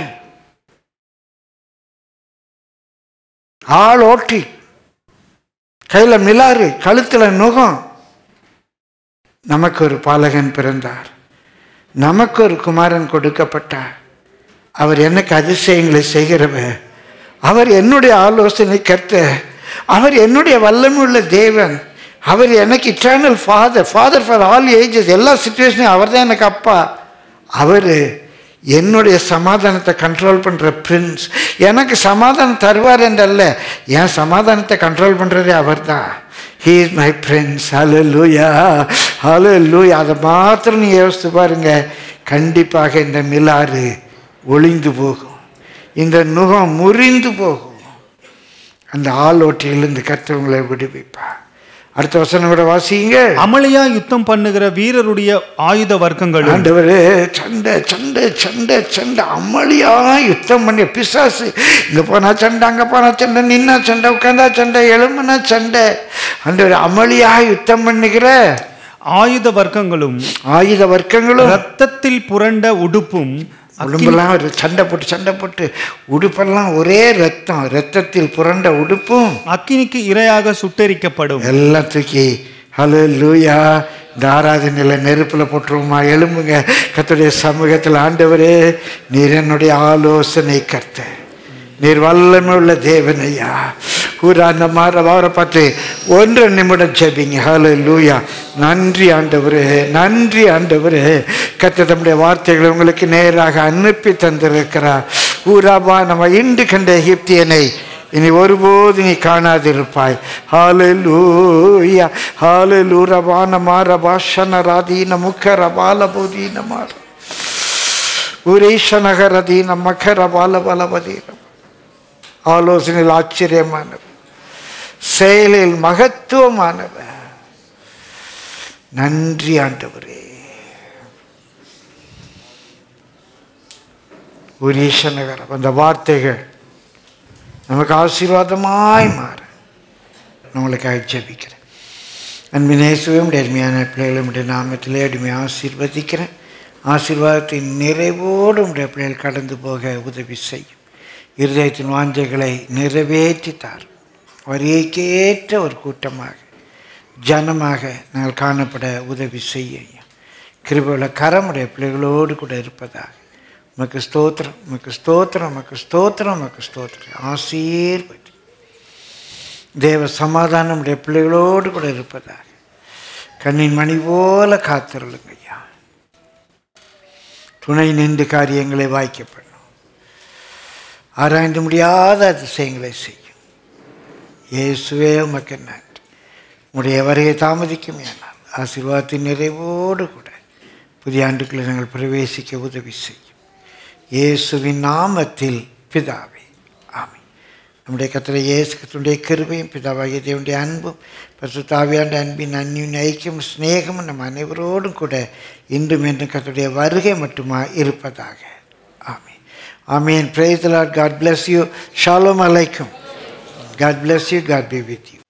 ஆள் ஓட்டி கையில மிலாறு கழுத்துல நுகம் நமக்கு ஒரு பாலகன் பிறந்தார் நமக்கு ஒரு குமாரன் கொடுக்கப்பட்டார் அவர் எனக்கு அதிசயங்களை செய்கிறவர் அவர் என்னுடைய ஆலோசனை கர்த்த அவர் என்னுடைய வல்லமுள்ள தேவன் அவர் எனக்கு eternal father father for all ages எல்லா சுச்சுவேஷனும் அவர் தான் எனக்கு அப்பா அவர் என்னுடைய சமாதானத்தை கண்ட்ரோல் பண்ணுற பிரின்ஸ் எனக்கு சமாதானம் தருவார் என்றல்ல என் சமாதானத்தை கண்ட்ரோல் பண்ணுறதே அவர் தான் he is my prince hallelujah hallelujah அதை மாத்திரம் நீ யோசித்து பாருங்க கண்டிப்பாக இந்த மிலாறு ஒளிந்து போகும் இந்த நுகம் முறிந்து போகும் அந்த ஆளோட்டிலிருந்து கர்த்தவங்களை விடுவிப்பார் அடுத்த வசனம் கூட வாசிங்க அமளியா யுத்தம் பண்ணுகிற வீரருடைய ஆயுத வர்க்கங்களும் ஆண்டவரே சண்டை சண்டை சண்டை சண்டை அமளியா யுத்தம் பண்ணி பிசாசு இங்க போனா சண்டை அங்க போனா சண்டை நின்னா சண்டை உட்காந்தா சண்டை எலும்புனா சண்டை ஆண்டவர் அமளியா யுத்தம் பண்ணுகிற ஆயுத வர்க்கங்களும் ஆயுத வர்க்கங்களும் ரத்தத்தில் புரண்ட உடுப்பும் உடம்பெல்லாம் ஒரு சண்டை போட்டு சண்டை போட்டு உடுப்பெல்லாம் ஒரே ரத்தம் ரத்தத்தில் புரண்ட உடுப்பும் அக்கினிக்கு இரையாக சுட்டெரிக்கப்படும் எல்லாம் தூக்கி ஹலோ லூயா இந்த ஆராதனையில் நெருப்பில் போட்டுருவோமா எழும்புங்க கர்த்தருடைய சமூகத்தில் ஆண்டவரே நீர் என்னுடைய ஆலோசனை கர்த்த நீர் வல்லமை உள்ள தேவனையா ஊரா அந்த மாதிரி அவரை பார்த்து ஒன்றரை நிமிடம் ஜெபிங்க ஹலோ லூயா நன்றி ஆண்டவரே நன்றி ஆண்டவரே கர்த்தர் தம்முடைய வார்த்தைகளை உங்களுக்கு நேராக அனுப்பி தந்திருக்கிறார் ஊராபா நம்ம இன்று கண்ட எகிப்தியனை இனி ஒருபோது நீ காணாதிருப்பாய் ஹாலூயா ஹாலூரபான மாரபாஷன ராதீன முக்க ரபால போதீன மாற உரேஷநகரதீன மகர பால பலபதீனம் ஆலோசனையில் ஆச்சரியமானவர் செயலில் மகத்துவமானவர் நன்றி ஆண்டவரே உரீஷநகரம் அந்த வார்த்தைகள் நமக்கு ஆசீர்வாதமாய் மாற நம்மளுக்காக ஜெபிக்கிறேன் அன்பினேசுவும் அருமையான பிள்ளைகளும் உடைய நாமத்திலே அடிமை ஆசீர்வதிக்கிறேன் ஆசீர்வாதத்தின் நிறைவோடு உடைய பிள்ளைகள் கடந்து போக உதவி செய்யும் இருதயத்தின் வாஞ்சைகளை நிறைவேற்றி தார் வரியேற்ற ஒரு கூட்டமாக ஜனமாக நாங்கள் காணப்பட உதவி செய்ய கிருபையுள்ள கரமுடைய பிள்ளைகளோடு கூட இருப்பதாக உமக்கு ஸ்தோத்திரம் உமக்கு ஸ்தோத்திரம் உமக்கு ஸ்தோத்திரம் உமக்கு ஸ்தோத்திரம் ஆசீர்வதி தேவ சமாதானம் உடைய பிள்ளைகளோடு கூட இருப்பதாக கண்ணின் மணி போல காத்திருளுங்க ஐயா துணை நின்று காரியங்களை வாய்க்கப்படணும் ஆராய்ந்து முடியாத அதிசயங்களை செய்யும் இயேசுவே உமக்கு நன்றி உடைய வருகை தாமதிக்கும் ஏனால் ஆசீர்வாதத்தின் நிறைவோடு கூட புதிய ஆண்டுக்குள்ளே நாங்கள் பிரவேசிக்க உதவி செய்யும் இயேசுவின் நாமத்தில் பிதாவே ஆமென் நம்முடைய கத்திர இயேசு கத்தனுடைய கிருபையும் பிதாவாகிய தேவனுடைய அன்பும் பசுத்தாவியாண்ட அன்பின் அன்பின் ஐக்கியம் சிநேகமும் நம் அனைவரோடும் கூட இன்றும் என்றும் கத்தருடைய வருகை மட்டுமா இருப்பதாக ஆமென் ஆமீன் praise the lord god bless you shalom alaikum god bless you god be with you